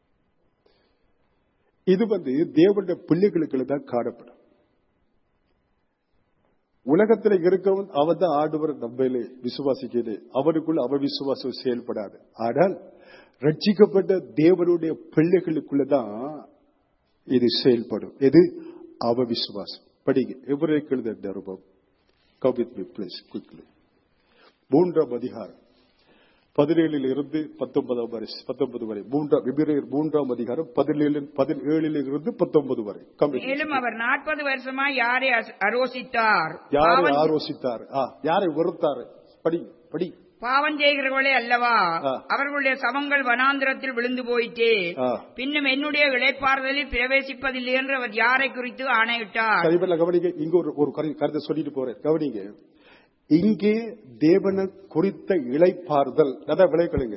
Speaker 3: இது வந்து தேவனுடைய பிள்ளைகளுக்கு தான் காணப்படும் உலகத்தில் இருக்கவன் அவன் தான் ஆண்டவர் நம்மளே விசுவாசிக்கிறது அவனுக்குள்ள அவ விசுவாசம் செயல்படாது ஆனால் ரட்சிக்கப்பட்ட தேவனுடைய பிள்ளைகளுக்குள்ளதான் இது செயல்படும் எது அவ விசுவாசம் படிங்க எவரே கழுத நிருபம் கவித் மீ பிளீஸ் குவிக்லி மூன்றாம் அதிகாரம் பதினேழில் இருந்து பத்தொன்பதாம் வரை பத்தொன்பது வரை மூன்றாம் விபிரேயர் மூன்றாம் அதிகாரம் பதினேழு பதினேழில் இருந்து பத்தொன்பது வரை கம்மி
Speaker 2: மேலும் அவர் நாற்பது வருஷமா யாரை அஸ்- அரோசித்தார்
Speaker 3: யாரை
Speaker 2: பாவம்
Speaker 3: ஆரோசித்தார் ஆ, யாரை வெறுத்தார் படி படி
Speaker 2: பாவம் செய்கிறவர்களே அல்லவா
Speaker 3: ஆ.
Speaker 2: அவர்களுடைய சவங்கள் வனாந்திரத்தில் விழுந்து போயிட்டே
Speaker 3: ஆ.
Speaker 2: பின்னும் என்னுடைய இளைப்பாறுதலில் பிரவேசிப்பதில்லை என்று அவர் யாரை குறித்து ஆணையிட்டார்
Speaker 3: சரிபல்ல கவனிங்க இங்க ஒரு ஒரு கரு- கருத்தை சொல்லிட்டு போறேன் கவனிங்க இங்கே தேவனை குறித்த இளைப்பாறுதல் நல்லா விளைக்கலுங்க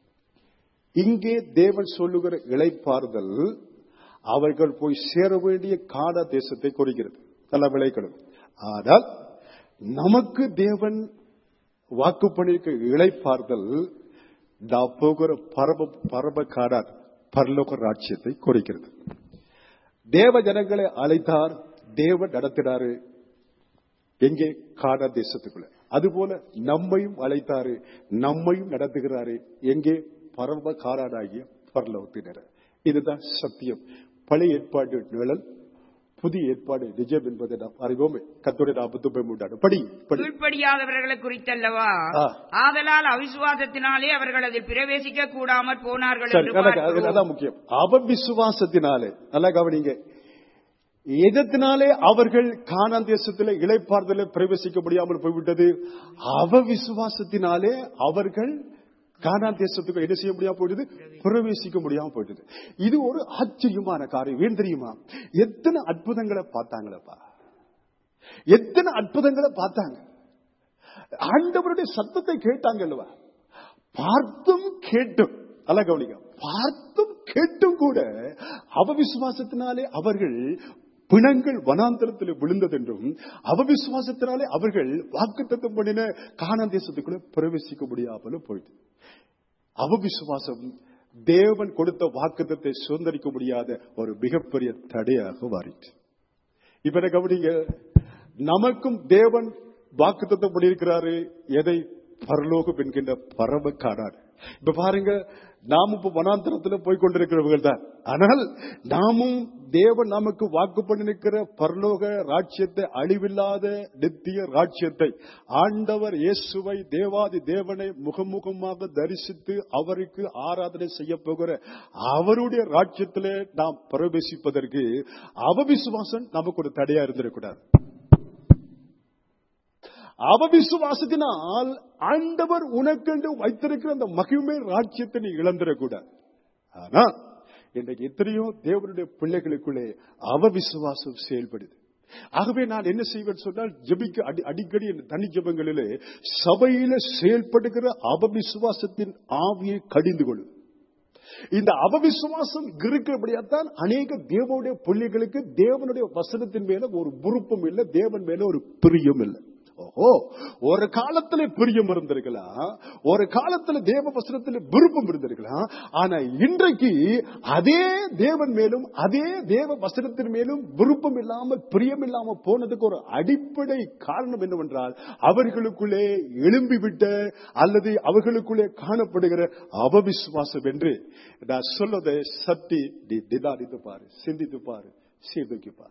Speaker 3: இங்கே தேவன் சொல்லுகிற இளைப்பாறுதல் அவர்கள் போய் சேர வேண்டிய காண தேசத்தை குறிக்கிறது நல்லா விளைக்கணும் ஆனால் நமக்கு தேவன் வாக்கு பண்ணிருக்க இளைப்பாறுதல் நான் போகிற பரம பரம காடார் பரலோக ராட்சியத்தை குறிக்கிறது தேவ ஜனங்களை அழைத்தார் தேவன் நடத்தினாரு எங்கே கானா தேசத்துக்குள்ள அதுபோல நம்மையும் அழைத்தாரு நம்மையும் நடத்துகிறாரு எங்கே பரம காரானாகிய பரலோகத்தினர் இதுதான் சத்தியம் பழைய ஏற்பாடு நிழல் புதிய ஏற்பாடு நிஜம் என்பதை நாம் அறிவோமே கத்தோடைய நாற்பத்தி ஒன்பது மூன்றாண்டு படி படி
Speaker 2: கீழ்ப்படியாதவர்களை குறித்தல்லவா
Speaker 3: ஆ.
Speaker 2: ஆதலால் அவிசுவாசத்தினாலே அவர்கள் அதில் பிரவேசிக்க கூடாமற் போனார்கள்
Speaker 3: சரி
Speaker 2: என்று
Speaker 3: நல்லா-
Speaker 2: பார்க்கிறோம்.
Speaker 3: அதான் முக்கியம் அவவிசுவாசத்தினாலே நல்லா கவனிங்க எதத்தினாலே அவர்கள் கானான் தேசத்திலே இளைப்பாறுதல பிரவேசிக்க முடியாமல் போய்விட்டது அவ விசுவாசத்தினாலே அவர்கள் கானான் தேசத்துக்கு என்ன செய்ய முடியாம போயிடுது பிரவேசிக்க முடியாம போயிடுது இது ஒரு ஆச்சரியமான காரியம் ஏன் தெரியுமா எத்தனை அற்புதங்களை பார்த்தாங்களப்பா எத்தனை அற்புதங்களை பார்த்தாங்க ஆண்டவருடைய சத்தத்தை கேட்டாங்க அல்லவா பார்த்தும் கேட்டும் அல்ல கவனிக்க பார்த்தும் கேட்டும் கூட அவ விசுவாசத்தினாலே அவர்கள் பிணங்கள் வனாந்தரத்தில் விழுந்ததென்றும் அவ விசுவாசத்தினாலே அவர்கள் வாக்குத்தத்தம் பண்ணின காணான் தேசத்துக்குள்ள பிரவேசிக்க முடியாமலும் போயிட்டு அவ விசுவாசம் தேவன் கொடுத்த வாக்குத்தத்தை சுதந்திரிக்க முடியாத ஒரு மிகப்பெரிய தடையாக மாறிட்டு இப்ப என்ன கவனிங்க நமக்கும் தேவன் வாக்குத்தத்தம் பண்ணியிருக்கிறாரு எதை பரலோகம் என்கின்ற பரம காடார் இப்ப பாருங்க நாமும் இப்ப வனாந்தரத்துல போய் கொண்டிருக்கிறவர்கள் தான் ஆனால் நாமும் தேவன் நமக்கு வாக்கு பண்ணிருக்கிற பரலோக ராட்சியத்தை அழிவில்லாத நித்திய ராட்சியத்தை ஆண்டவர் இயேசுவை தேவாதி தேவனை முகமுகமாக தரிசித்து அவருக்கு ஆராதனை செய்ய போகிற அவருடைய ராட்சியத்திலே நாம் பிரவேசிப்பதற்கு அவவிசுவாசம் நமக்கு ஒரு தடையா இருந்திருக்கூடாது அவவிசுவாசத்தினால் ஆண்டவர் உனக்கென்று வைத்திருக்கிற அந்த மகிமை ராட்சியத்தை நீ இழந்துடக்கூடாது ஆனா இன்றைக்கு எத்தனையோ தேவனுடைய பிள்ளைகளுக்குள்ளே அவவிசுவாசம் செயல்படுது ஆகவே நான் என்ன செய்வேன் சொன்னால் ஜெபிக்க அடி அடிக்கடி என் தனி ஜெபங்களிலே சபையில செயல்படுகிற அவவிசுவாசத்தின் ஆவியை கடிந்து கொள்ளும் இந்த அவவிசுவாசம் இருக்கிறபடியாத்தான் அநேக தேவனுடைய பிள்ளைகளுக்கு தேவனுடைய வசனத்தின் மேல ஒரு விருப்பம் இல்லை தேவன் மேல ஒரு பிரியம் இல்லை ஓஹோ ஒரு காலத்துல பிரியம் இருந்திருக்கலாம் ஒரு காலத்துல தேவ வசனத்துல விருப்பம் இருந்திருக்கலாம் ஆனா இன்றைக்கு அதே தேவன் மேலும் அதே தேவ வசனத்தின் மேலும் விருப்பம் இல்லாம பிரியம் இல்லாம போனதுக்கு ஒரு அடிப்படை காரணம் என்னவென்றால் அவர்களுக்குள்ளே எழும்பிவிட்ட அல்லது அவர்களுக்குள்ளே காணப்படுகிற அவவிசுவாசம் என்று நான் சொல்வதை சத்தி நீ நிதானித்து பாரு சிந்தித்து பாரு சீர்தூக்கி பாரு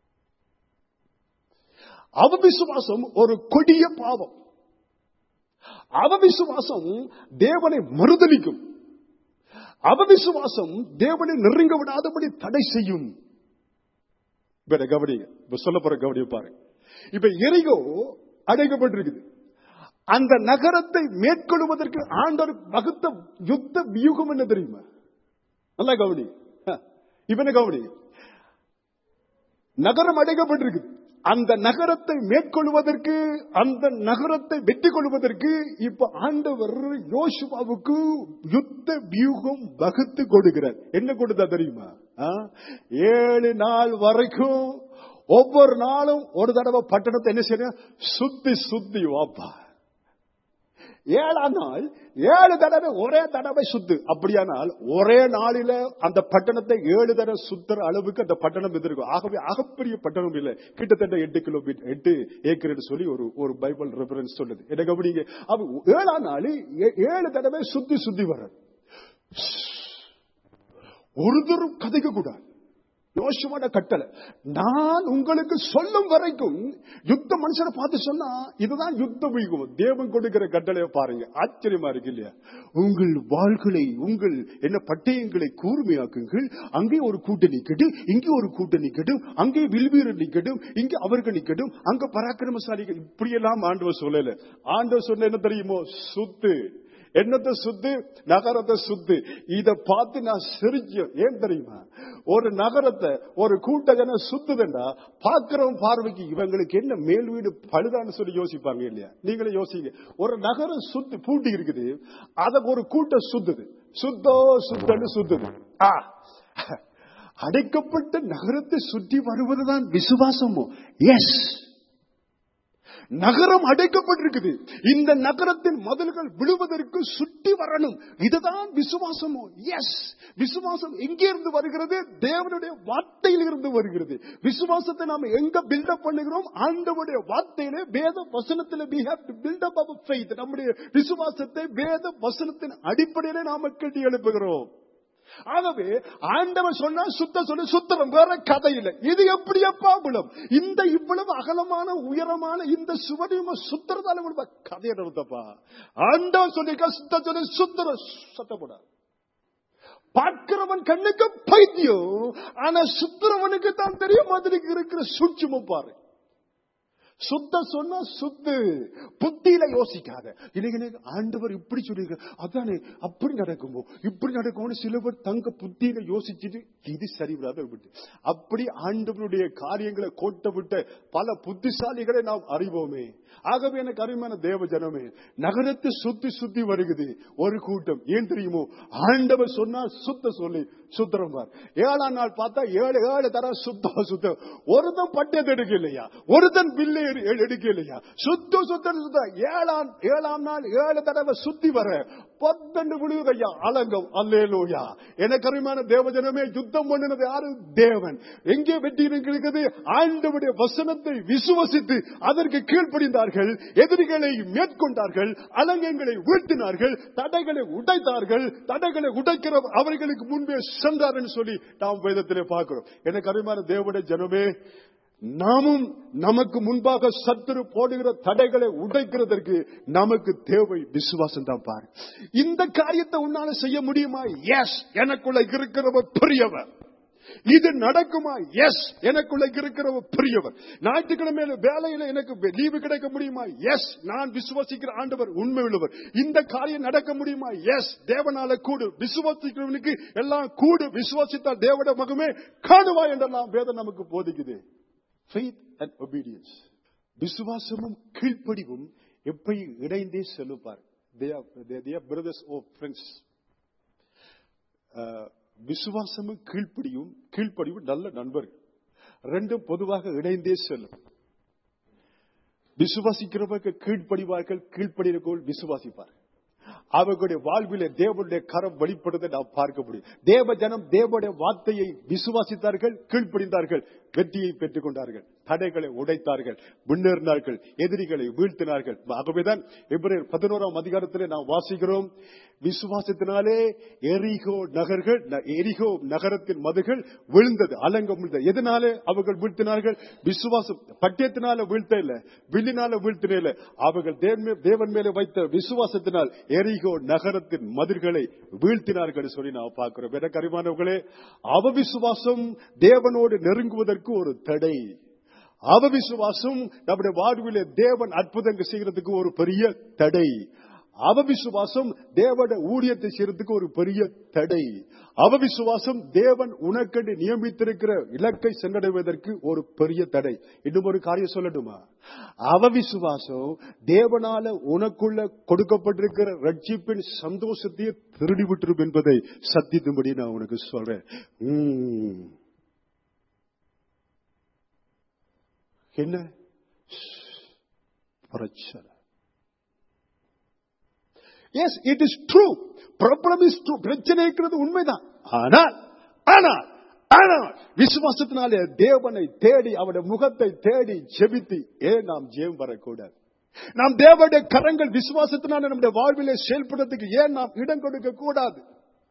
Speaker 3: அவவிசுவாசம் ஒரு கொடிய பாவம் அவவிசுவாசம் தேவனை மறுதலிக்கும் அவவிசுவாசம் தேவனை நெருங்க விடாதபடி தடை செய்யும் இப்ப கவனிங்க இப்ப சொல்ல போற கவனிய பாருங்க இப்ப எரிகோ அடைக்கப்பட்டிருக்குது அந்த நகரத்தை மேற்கொள்வதற்கு ஆண்டவர் வகுத்த யுத்த வியூகம் என்ன தெரியுமா நல்லா கவனி இவனை கவனி நகரம் அடைக்கப்பட்டிருக்கு அந்த நகரத்தை மேற்கொள்வதற்கு அந்த நகரத்தை வெற்றி கொள்வதற்கு இப்ப ஆண்டவர் யோசுவாவுக்கு யுத்த வியூகம் வகுத்து கொடுக்கிறார் என்ன கொடுத்தா தெரியுமா ஆ? ஏழு நாள் வரைக்கும் ஒவ்வொரு நாளும் ஒரு தடவை பட்டணத்தை என்ன செய்யணும் சுத்தி சுத்தி வாப்பா ஏழாம் நாள் ஏழு தடவை ஒரே தடவை சுத்து அப்படியானால் ஒரே நாளில அந்த பட்டணத்தை ஏழு தடவை சுத்துற அளவுக்கு அந்த பட்டணம் இருக்கும் ஆகவே அகப்பெரிய பட்டணம் இல்லை கிட்டத்தட்ட எட்டு கிலோமீட்டர் எட்டு ஏக்கர் சொல்லி ஒரு ஒரு பைபிள் ரெஃபரன்ஸ் சொல்லுது என்ன கவனிங்க அப்ப ஏழாம் நாள் ஏ- ஏழு தடவை சுத்தி சுத்தி வர ஒருத்தரும் கதைக்க கூடாது யோசுவான கட்டளை நான் உங்களுக்கு சொல்லும் வரைக்கும் யுத்த மனுஷனை பார்த்து சொன்னா இதுதான் யுத்த வீகம் தேவன் கொடுக்கிற கட்டளையை பாருங்க ஆச்சரியமா இருக்கு இல்லையா உங்கள் வாள்களை உங்கள் என்ன பட்டயங்களை கூர்மையாக்குங்கள் அங்கே ஒரு கூட்டம் நிக்கட்டும் இங்கே ஒரு கூட்டம் நிக்கட்டும் அங்கே வில்வீரர் நிக்கட்டும் இங்கே அவர்கள் நிக்கட்டும் அங்க பராக்கிரமசாலிகள் இப்படியெல்லாம் ஆண்டவர் சொல்லல ஆண்டவர் சொன்ன என்ன தெரியுமோ சுத்து என்னத்தை சுத்து நகரத்தை சுத்து இத பார்த்து நான் சிரிச்சேன் ஏன் தெரியுமா ஒரு நகரத்தை ஒரு கூட்ட ஜனம் சுத்துதுண்டா பாக்குறவன் பார்வைக்கு இவங்களுக்கு என்ன மேல் வீடு பழுதான்னு சொல்லி யோசிப்பாங்க இல்லையா நீங்களே யோசிங்க ஒரு நகரம் சுத்து பூட்டி இருக்குது அத ஒரு கூட்டம் சுத்துது சுத்தோ சுத்தன்னு சுத்துது ஆ அடைக்கப்பட்ட நகரத்தை சுற்றி வருவதுதான் விசுவாசமோ எஸ் நகரம் அடைக்கப்பட்டிருக்குது இந்த நகரத்தின் மதில்கள் விழுவதற்கு சுற்றி வரணும் இதுதான் விசுவாசமோ எஸ் விசுவாசம் எங்கிருந்து வருகிறது தேவனுடைய வார்த்தையில் இருந்து வருகிறது விசுவாசத்தை நாம எங்க பில்டப் பண்ணுகிறோம் ஆண்டவருடைய வார்த்தையிலே வேத வசனத்திலே we have to build up our faith நம்முடைய விசுவாசத்தை வேத வசனத்தின் அடிப்படையிலே நாம கட்டி எழுப்புகிறோம் ஆகவே ஆண்டவன் சொன்னா சுத்த சொல்லி சுத்தரம் வேற கதை இல்லை இது எப்படி எப்பா விழும் இந்த இவ்வளவு அகலமான உயரமான இந்த சுவடியும சுத்தரதால விழுவா கதையை நிறுத்தப்பா ஆண்டவன் சொல்லிக்க சுத்த சொல்லி சுத்தர சத்தப்படாது பார்க்கிறவன் கண்ணுக்கு பைத்தியம் ஆனா சுத்துறவனுக்கு தான் தெரிய மாதிரி இருக்கிற சூட்சமும் பாரு சுத்த சொன்னா சுத்து புத்தியில யோசிக்காத இன்னைக்கு எனக்கு ஆண்டவர் இப்படி சொல்லியிருக்க அதானே அப்படி நடக்குமோ இப்படி நடக்குமோ சில பேர் தங்க புத்தியில யோசிச்சுட்டு இது சரி வராத விட்டு அப்படி ஆண்டவருடைய காரியங்களை கோட்ட விட்ட பல புத்திசாலிகளை நாம் அறிவோமே ஆகவே எனக்கு அருமையான தேவ ஜனமே நகரத்தை சுத்தி சுத்தி வருகிறது ஒரு கூட்டம் ஏன் தெரியுமோ ஆண்டவர் சொன்னா சுத்த சொல்லி சுத்தரம் பார் ஏழாம் நாள் பார்த்தா ஏழு ஏழு தர சுத்தம் சுத்தம் ஒருத்தன் பட்டயத்தை எடுக்க இல்லையா ஒருத்தன் பில்லை எடு- எடு- எடுக்க இல்லையா சுத்த சுத்தம் சுத்த ஏழாம் ஏழாம் நாள் ஏழு தடவை சுத்தி வர பத்தண்டு விழுவது ஐயா அலங்கம் அல்லேலூயா எனக்கு அருமையான தேவஜனமே யுத்தம் பண்ணினது யாரு தேவன் எங்கே வெற்றி இருக்கிறது ஆண்டவருடைய வசனத்தை விசுவசித்து அதற்கு கீழ்ப்படிந்தார்கள் எதிரிகளை மேற்கொண்டார்கள் அலங்கங்களை வீழ்த்தினார்கள் தடைகளை உடைத்தார்கள் தடைகளை உடைக்கிற அவர்களுக்கு முன்பே சென்றார்கள் சொல்லி நாம் வேதத்திலே பார்க்கிறோம் எனக்கு அருமையான தேவனுடைய ஜனமே நாமும் நமக்கு முன்பாக சத்துரு போடுகிற தடைகளை உடைக்கிறதற்கு நமக்கு தேவை விசுவாசம் தான் பாரு இந்த காரியத்தை உன்னால செய்ய முடியுமா எஸ் எனக்குள்ள இருக்கிறவர் பெரியவர் இது நடக்குமா எஸ் எனக்குள்ள இருக்கிறவர் பெரியவர் ஞாயிற்றுக்கிழமையில வேலையில எனக்கு லீவு கிடைக்க முடியுமா எஸ் நான் விசுவாசிக்கிற ஆண்டவர் உண்மை உள்ளவர் இந்த காரியம் நடக்க முடியுமா எஸ் தேவனால கூடு விசுவாசிக்கிறவனுக்கு எல்லாம் கூடு விசுவாசித்தால் தேவட மகமே காணுவா என்றெல்லாம் வேதம் நமக்கு போதிக்குது faith and obedience விசுவாசமும் கீழ்ப்படிவும் எப்படி இணைந்தே செல்லுப்பார் they are they- they are brothers or friends அஹ், விசுவாசமும் கீழ்ப்படியும் கீழ்ப்படிவும் நல்ல நண்பர்கள் ரெண்டும் பொதுவாக இணைந்தே செல்லும் விசுவாசிக்கிறவர்கள் கீழ்ப்படிவார்கள் கீழ்ப்படினர்கள் விசுவாசிப்பார் அவர்களுடைய வாழ்விலே தேவனுடைய கரம் வெளிப்படுவதை நாம் பார்க்க முடியும் தேவ ஜனம் தேவனுடைய வார்த்தையை விசுவாசித்தார்கள் கீழ்ப்படிந்தார்கள் வெற்றியை பெற்றுக் கொண்டார்கள் தடைகளை உடைத்தார்கள் முன்னேறினார்கள் எதிரிகளை வீழ்த்தினார்கள் ஆகவேதான் எபிரேயர் பதினோராம் அதிகாரத்திலே நாம் வாசிக்கிறோம் விசுவாசத்தினாலே எரிகோ நகர்கள் ந- எரிகோ நகரத்தின் மதுகள் விழுந்தது அலங்கம் விழுந்தது எதனாலே அவர்கள் வீழ்த்தினார்கள் விசுவாசம் பட்டியத்தினால வீழ்த்த இல்ல வில்லினால வீழ்த்தின இல்ல அவர்கள் தேவன் மே- தேவன் மேலே வைத்த விசுவாசத்தினால் எரிகோ நகரத்தின் மதில்களை வீழ்த்தினார்கள் சொல்லி நாம் பார்க்கிறோம் எனக்கு அறிவானவர்களே அவ விசுவாசம் தேவனோடு நெருங்குவதற்கு ஒரு தடை அவ விசுவாசம் நம்முடைய வாழ்விலே தேவன் அற்புதங்கள் செய்கிறதுக்கு ஒரு பெரிய தடை அவவிசுவாசம் தேவட ஊழியத்தை செய்யறதுக்கு ஒரு பெரிய தடை அவவிசுவாசம் தேவன் உனக்கென்று நியமித்திருக்கிற இலக்கை சென்றடைவதற்கு ஒரு பெரிய தடை இன்னும் ஒரு காரியம் சொல்லட்டுமா அவவிசுவாசம் தேவனால உனக்குள்ள கொடுக்கப்பட்டிருக்கிற ரட்சிப்பின் சந்தோஷத்தையே திருடி விட்டுரும் என்பதை சத்தியத்தும்படி நான் உனக்கு சொல்றேன் உம். என்ன பிரச்சனை yes it is true problem is true பிரச்சனை இருக்கிறது உண்மைதான் ஆனால் ஆனால் ஆனால் விசுவாசத்தினாலே தேவனை தேடி அவருடைய முகத்தை தேடி ஜெபித்து ஏன் நாம் ஜெயம் வரக்கூடாது நாம் தேவனுடைய கரங்கள் விசுவாசத்தினால நம்முடைய வாழ்விலே செயல்படுறதுக்கு ஏன் நாம் இடம் கொடுக்க கூடாது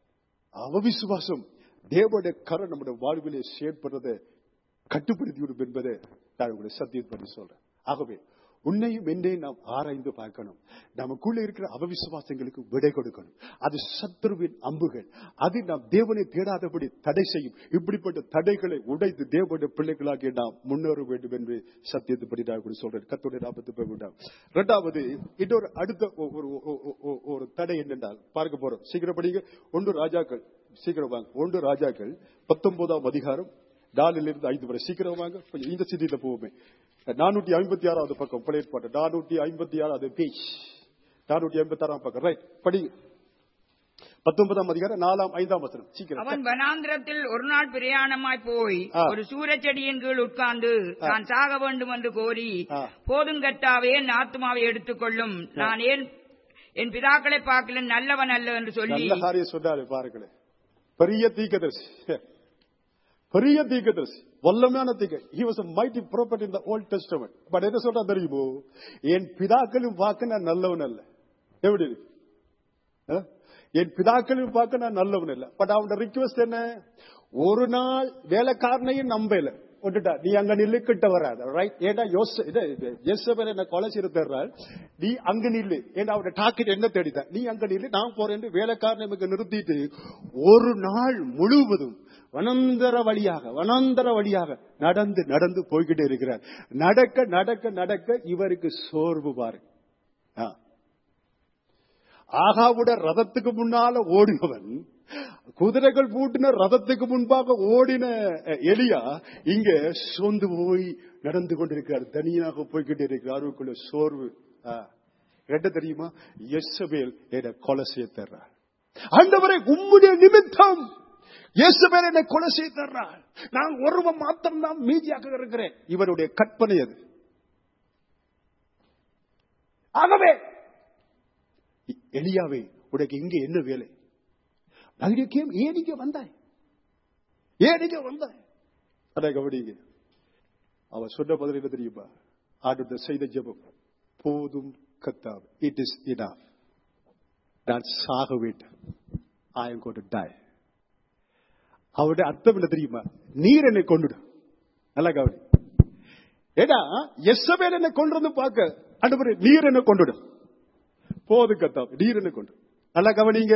Speaker 3: அவ விசுவாசம் தேவனுடைய கரம் நம்முடைய வாழ்விலே செயல்படுறதை கட்டுப்படுத்தி விடும் என்பதை நான் உங்களுடைய சத்தியப்படி சொல்றேன் ஆகவே உன்னையும் என்னையும் நாம் ஆராய்ந்து பார்க்கணும் நமக்குள்ள இருக்கிற அவவிசுவாசங்களுக்கு விடை கொடுக்கணும் அது சத்துருவின் அம்புகள் அது நாம் தேவனை தேடாதபடி தடை செய்யும் இப்படிப்பட்ட தடைகளை உடைத்து தேவனுடைய பிள்ளைகளாகிய நாம் முன்னேற வேண்டும் என்று சத்தியத்துப்படி நான் கூட சொல்றேன் கத்துடைய நாற்பத்தி போய் விட்டாம் இரண்டாவது இன்னொரு அடுத்த ஒ- ஒரு ஒ- ஒ- ஒ- ஒரு தடை என்னென்றால் பார்க்க போறோம் சீக்கிரம் படிங்க ஒன்று ராஜாக்கள் சீக்கிரம் வாங்க ஒன்று ராஜாக்கள் பத்தொன்பதாம் அதிகாரம் நாலுல இருந்து ஐந்து வரை சீக்கிரம் வாங்க கொஞ்சம் இந்த சிதியில போவோமே நானூத்தி ஐம்பத்தி ஆறாவது பக்கம் பழைய பாட்டு நானூத்தி ஐம்பத்தி ஆறாவது பேஜ் நானூத்தி ஐம்பத்தி ஆறாம் பக்கம் ரைட் படி பத்தொன்பதாம் அதிகாரம் நாலாம் ஐந்தாம் வசனம் சீக்கிரம்
Speaker 2: அவன் வனாந்திரத்தில் ஒரு நாள் பிரயாணமாய் போய்
Speaker 3: ஆ.
Speaker 2: ஒரு சூரச்செடியின் கீழ் உட்கார்ந்து தான் சாக வேண்டும் என்று கோரி
Speaker 3: ஆ.
Speaker 2: போதும் கர்த்தாவே என் ஆத்மாவை எடுத்துக்கொள்ளும் நான் ஏன் என் பிதாக்களை பார்க்கல நல்லவன் அல்ல என்று சொல்லி
Speaker 3: நல்ல காரியம் சொன்னாரு பாருங்களேன் பெரிய தீக்கதர்சி பெரிய தீக்கதர்சி வல்லமையான தீக்க he was a mighty prophet in the old testament but என்ன சொல்றா தெரியுமோ என் பிதாக்களும் பார்க்க நான் நல்லவன் அல்ல எப்படி இருக்கு? அஹ்? என் பிதாக்களையும் பார்க்க நான் நல்லவன் இல்ல பட் அவனோட ரிக்வெஸ்ட் என்ன ஒரு நாள் வேலைக்காரனையும் நம்பல விட்டுட்டா நீ அங்க நில்லு கிட்ட வராத ரைட் ஏடா யோச இது எஸ்எபர் என்ன கொலை செய்து தர்றாள் நீ அங்க நில்லு ஏன்னா அவட டாக்கெட் என்ன தேடிட்ட நீ அங்க நில்லு நான் போறேன் வேலைக்காரனை இங்க நிறுத்திட்டு ஒரு நாள் முழுவதும் வனந்தர வழியாக வனாந்தர வழியாக நடந்து நடந்து போய்கிட்டே இருக்கிறார் நடக்க நடக்க நடக்க இவருக்கு சோர்வு பாரு ஆ. ஆகாவுட ரதத்துக்கு முன்னால ஓடினவன் குதிரைகள் பூட்டின ரதத்துக்கு முன்பாக ஓடின அஹ், எலியா இங்க சோர்ந்து போய் நடந்து கொண்டிருக்கிறார் தனியாக போய்கிட்டு இருக்கிறார் அவருக்குள்ள சோர்வு ஆ. என்ன தெரியுமா எஸ்ஸபேல் என கொலை செய்ய தர்றார் ஆண்டவரை உம்முடைய நிமித்தம் இயேசுபேல் என்னை கொலை செய்ய தர்றார் நான் ஒருவன் மாத்திரம் தான் மீதியாக இருக்கிறேன் இவருடைய கற்பனை அது ஆகவே எலியாவே உனக்கு இங்க என்ன வேலை நகரிக்கேம் ஏன் இங்க வந்தாய் ஏன் இங்க வந்தாய் அதை கவனிங்க அவன் சொன்ன பதில் என்ன தெரியுமா ஆண்டு செய்த ஜெபம் போதும் கத்தாம் இட் இஸ் இனா நான் சாக வேண்டும் ஐ எம் கோட் டை அவருடைய அர்த்தம் என்ன தெரியுமா நீர் என்னை கொண்டுடு நல்லா கவனி ஏடா எஸ்ஸபேல் என்னை கொண்டு வந்து பார்க்க அண்டு நீர் என்னை கொண்டுடு போது கத்தாம் நீர் என்னை கொண்டு நல்லா கவனிங்க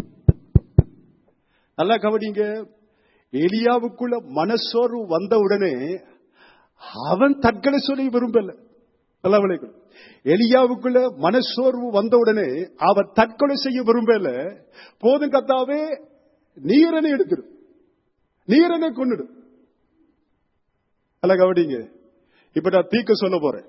Speaker 3: நல்லா கவனிங்க எலியாவுக்குள்ள மனசோர்வு வந்த உடனே அவன் தற்கொலை சொல்லி விரும்பல நல்லா விளைக்கணும் எலியாவுக்குள்ள மனசோர்வு வந்த உடனே அவன் தற்கொலை செய்ய விரும்பல போதும் கத்தாவே நீரனை எடுத்துடு நீரனை கொண்டுடு நல்லா கவனிங்க இப்ப நான் தீக்க சொல்ல போறேன்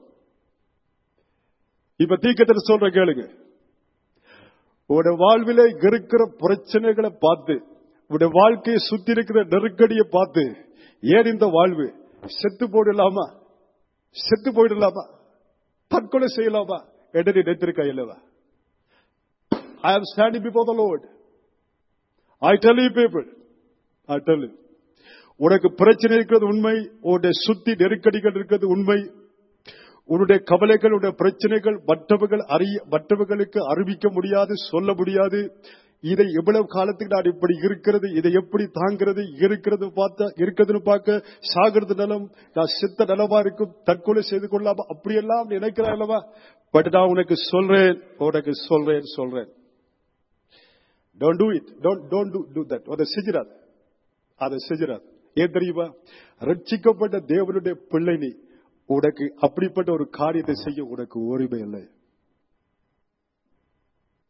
Speaker 3: இப்ப தீக்கத்தில் சொல்ற கேளுங்க உட வாழ்வில இருக்கிற பிரச்சனைகளை பார்த்து உடைய வாழ்க்கையை சுத்தி இருக்கிற நெருக்கடியை பார்த்து ஏன் இந்த வாழ்வு செத்து போயிடலாமா செத்து போயிடலாமா தற்கொலை செய்யலாமா என்று நினைத்திருக்க இல்லவா I am standing before the Lord I tell you people I tell உனக்கு பிரச்சனை இருக்கிறது உண்மை உன்னுடைய சுத்தி நெருக்கடிகள் இருக்கிறது உண்மை உன்னுடைய கவலைகள் உன்னுடைய பிரச்சனைகள் மற்றவர்கள் அறிய மற்றவர்களுக்கு அறிவிக்க முடியாது சொல்ல முடியாது இதை எவ்வளவு காலத்துக்கு நான் இப்படி இருக்கிறது இதை எப்படி தாங்கிறது இருக்கிறது பார்த்தா இருக்கிறதுன்னு பார்க்க சாகிறது நலம் நான் சித்த நலமா இருக்கும் தற்கொலை செய்து கொள்ளாம அப்படியெல்லாம் நினைக்கிறேன் அல்லவா பட் நான் உனக்கு சொல்றேன் உனக்கு சொல்றேன் சொல்றேன் don't do it don't don't do do that அதை செஞ்சிடாது அதை செஞ்சிடாது ஏன் தெரியுமா ரட்சிக்கப்பட்ட தேவனுடைய பிள்ளை நீ உனக்கு அப்படிப்பட்ட ஒரு காரியத்தை செய்ய உனக்கு உரிமை இல்லை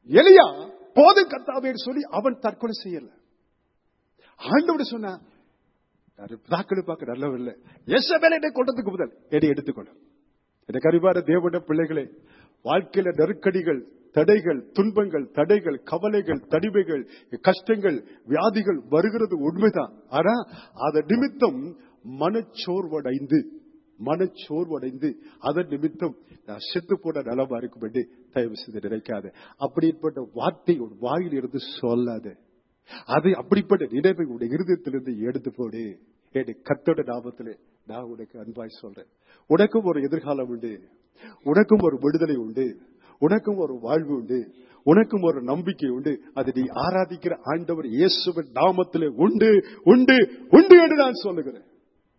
Speaker 3: எலியா போது கத்தாவேன்னு சொல்லி அவன் தற்கொலை செய்யல ஆண்டவர் சொன்னா பிதாக்களை பார்க்க நல்லவில்லை எசபேலை கொண்டதுக்கு முதல் எடை எடுத்துக்கொள்ள எனக்கு அறிவார தேவன பிள்ளைகளே வாழ்க்கையில நெருக்கடிகள் தடைகள் துன்பங்கள் தடைகள் கவலைகள் தனிமைகள் கஷ்டங்கள் வியாதிகள் வருகிறது உண்மைதான் ஆனா அத நிமித்தம் மனச்சோர்வடைந்து மனச்சோர்வடைந்து அதன் நிமித்தம் நான் செத்து போன நலமா இருக்கும் என்று தயவு செய்து நினைக்காத அப்படிப்பட்ட வார்த்தை உன் வாயில் இருந்து சொல்லாத அது அப்படிப்பட்ட நினைவை உடைய இருதயத்திலிருந்து எடுத்து போடு என் கத்தோட நாமத்திலே நான் உனக்கு அன்பாய் சொல்றேன் உனக்கும் ஒரு எதிர்காலம் உண்டு உனக்கும் ஒரு விடுதலை உண்டு உனக்கும் ஒரு வாழ்வு உண்டு உனக்கும் ஒரு நம்பிக்கை உண்டு அது நீ ஆராதிக்கிற ஆண்டவர் இயேசுவின் நாமத்திலே உண்டு உண்டு உண்டு என்று நான் சொல்லுகிறேன்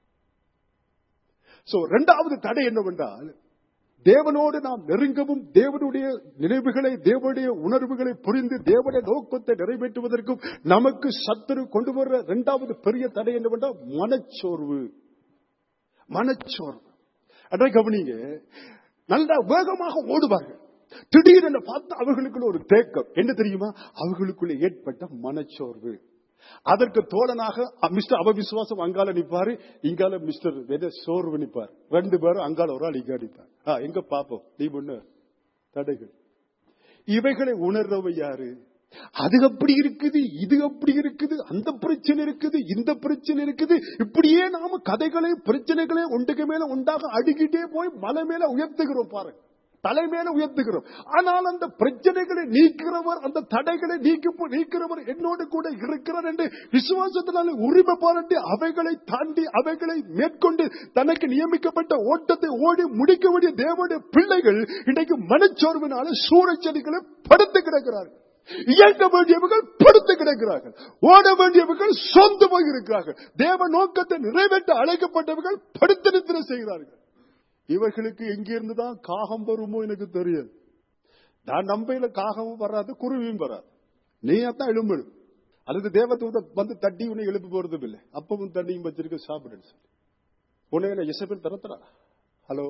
Speaker 3: சோ இரண்டாவது தடை என்னவென்றால் தேவனோடு நாம் நெருங்கவும் தேவனுடைய நினைவுகளை தேவனுடைய உணர்வுகளை புரிந்து தேவனுடைய நோக்கத்தை நிறைவேற்றுவதற்கும் நமக்கு சத்துரு கொண்டு வர்ற இரண்டாவது பெரிய தடை என்னவென்றால் மனச்சோர்வு மனச்சோர்வு அதான் கவனிங்க நல்லா வேகமாக ஓடுவார்கள் திடீரென பார்த்து அவர்களுக்குள்ள ஒரு தேக்கம் என்ன தெரியுமா அவர்களுக்குள்ள ஏற்பட்ட மனச்சோர்வு அதற்கு தோழனாக மிஸ்டர் அவவிசுவாசம் அங்கால நிப்பாரு இங்கால மிஸ்டர் வெத சோர்வு நிப்பார் ரெண்டு பேரும் அங்கால ஒரு ஆள் இங்க நிப்பார் ஆ, எங்க பாப்போம் நீ ஒண்ணு தடைகள் இவைகளை உணர்றவ யாரு அது அப்படி இருக்குது இது அப்படி இருக்குது அந்த பிரச்சனை இருக்குது இந்த பிரச்சனை இருக்குது இப்படியே நாம கதைகளை பிரச்சனைகளை ஒன்றுக்கு மேல உண்டாக அடுக்கிட்டே போய் மலை மேல உயர்த்துகிறோம் பாருங்க தலை மேல உயர்த்துகிறோம் ஆனால் அந்த பிரச்சனைகளை நீக்கிறவர் அந்த தடைகளை நீக்கி நீக்கிறவர் என்னோடு கூட இருக்கிறார் என்று விசுவாசத்தினால உரிமை பாராட்டி அவைகளை தாண்டி அவைகளை மேற்கொண்டு தனக்கு நியமிக்கப்பட்ட ஓட்டத்தை ஓடி முடிக்க வேண்டிய தேவனுடைய பிள்ளைகள் இன்றைக்கு மனச்சோர்வினால சூழச்செடிகளை படுத்து கிடக்கிறார்கள் இயங்க வேண்டியவர்கள் படுத்து கிடக்கிறார்கள் ஓட வேண்டியவர்கள் சொந்த போய் இருக்கிறார்கள் தேவ நோக்கத்தை நிறைவேற்ற அழைக்கப்பட்டவர்கள் படுத்து நித்திர செய்கிறார்கள் இவர்களுக்கு எங்கிருந்துதான் காகம் வருமோ எனக்கு தெரியாது நான் நம்பையில காகமும் வராது குருவியும் வராது நீ அதான் எழும்பு அல்லது தேவதூத வந்து தட்டி உன்னை எழுப்பி போறதும் இல்லை அப்பவும் தண்ணியும் வச்சிருக்க சாப்பிடுன்னு சொல்லி உன்னை என்ன இசபேல் திறத்துறா ஹலோ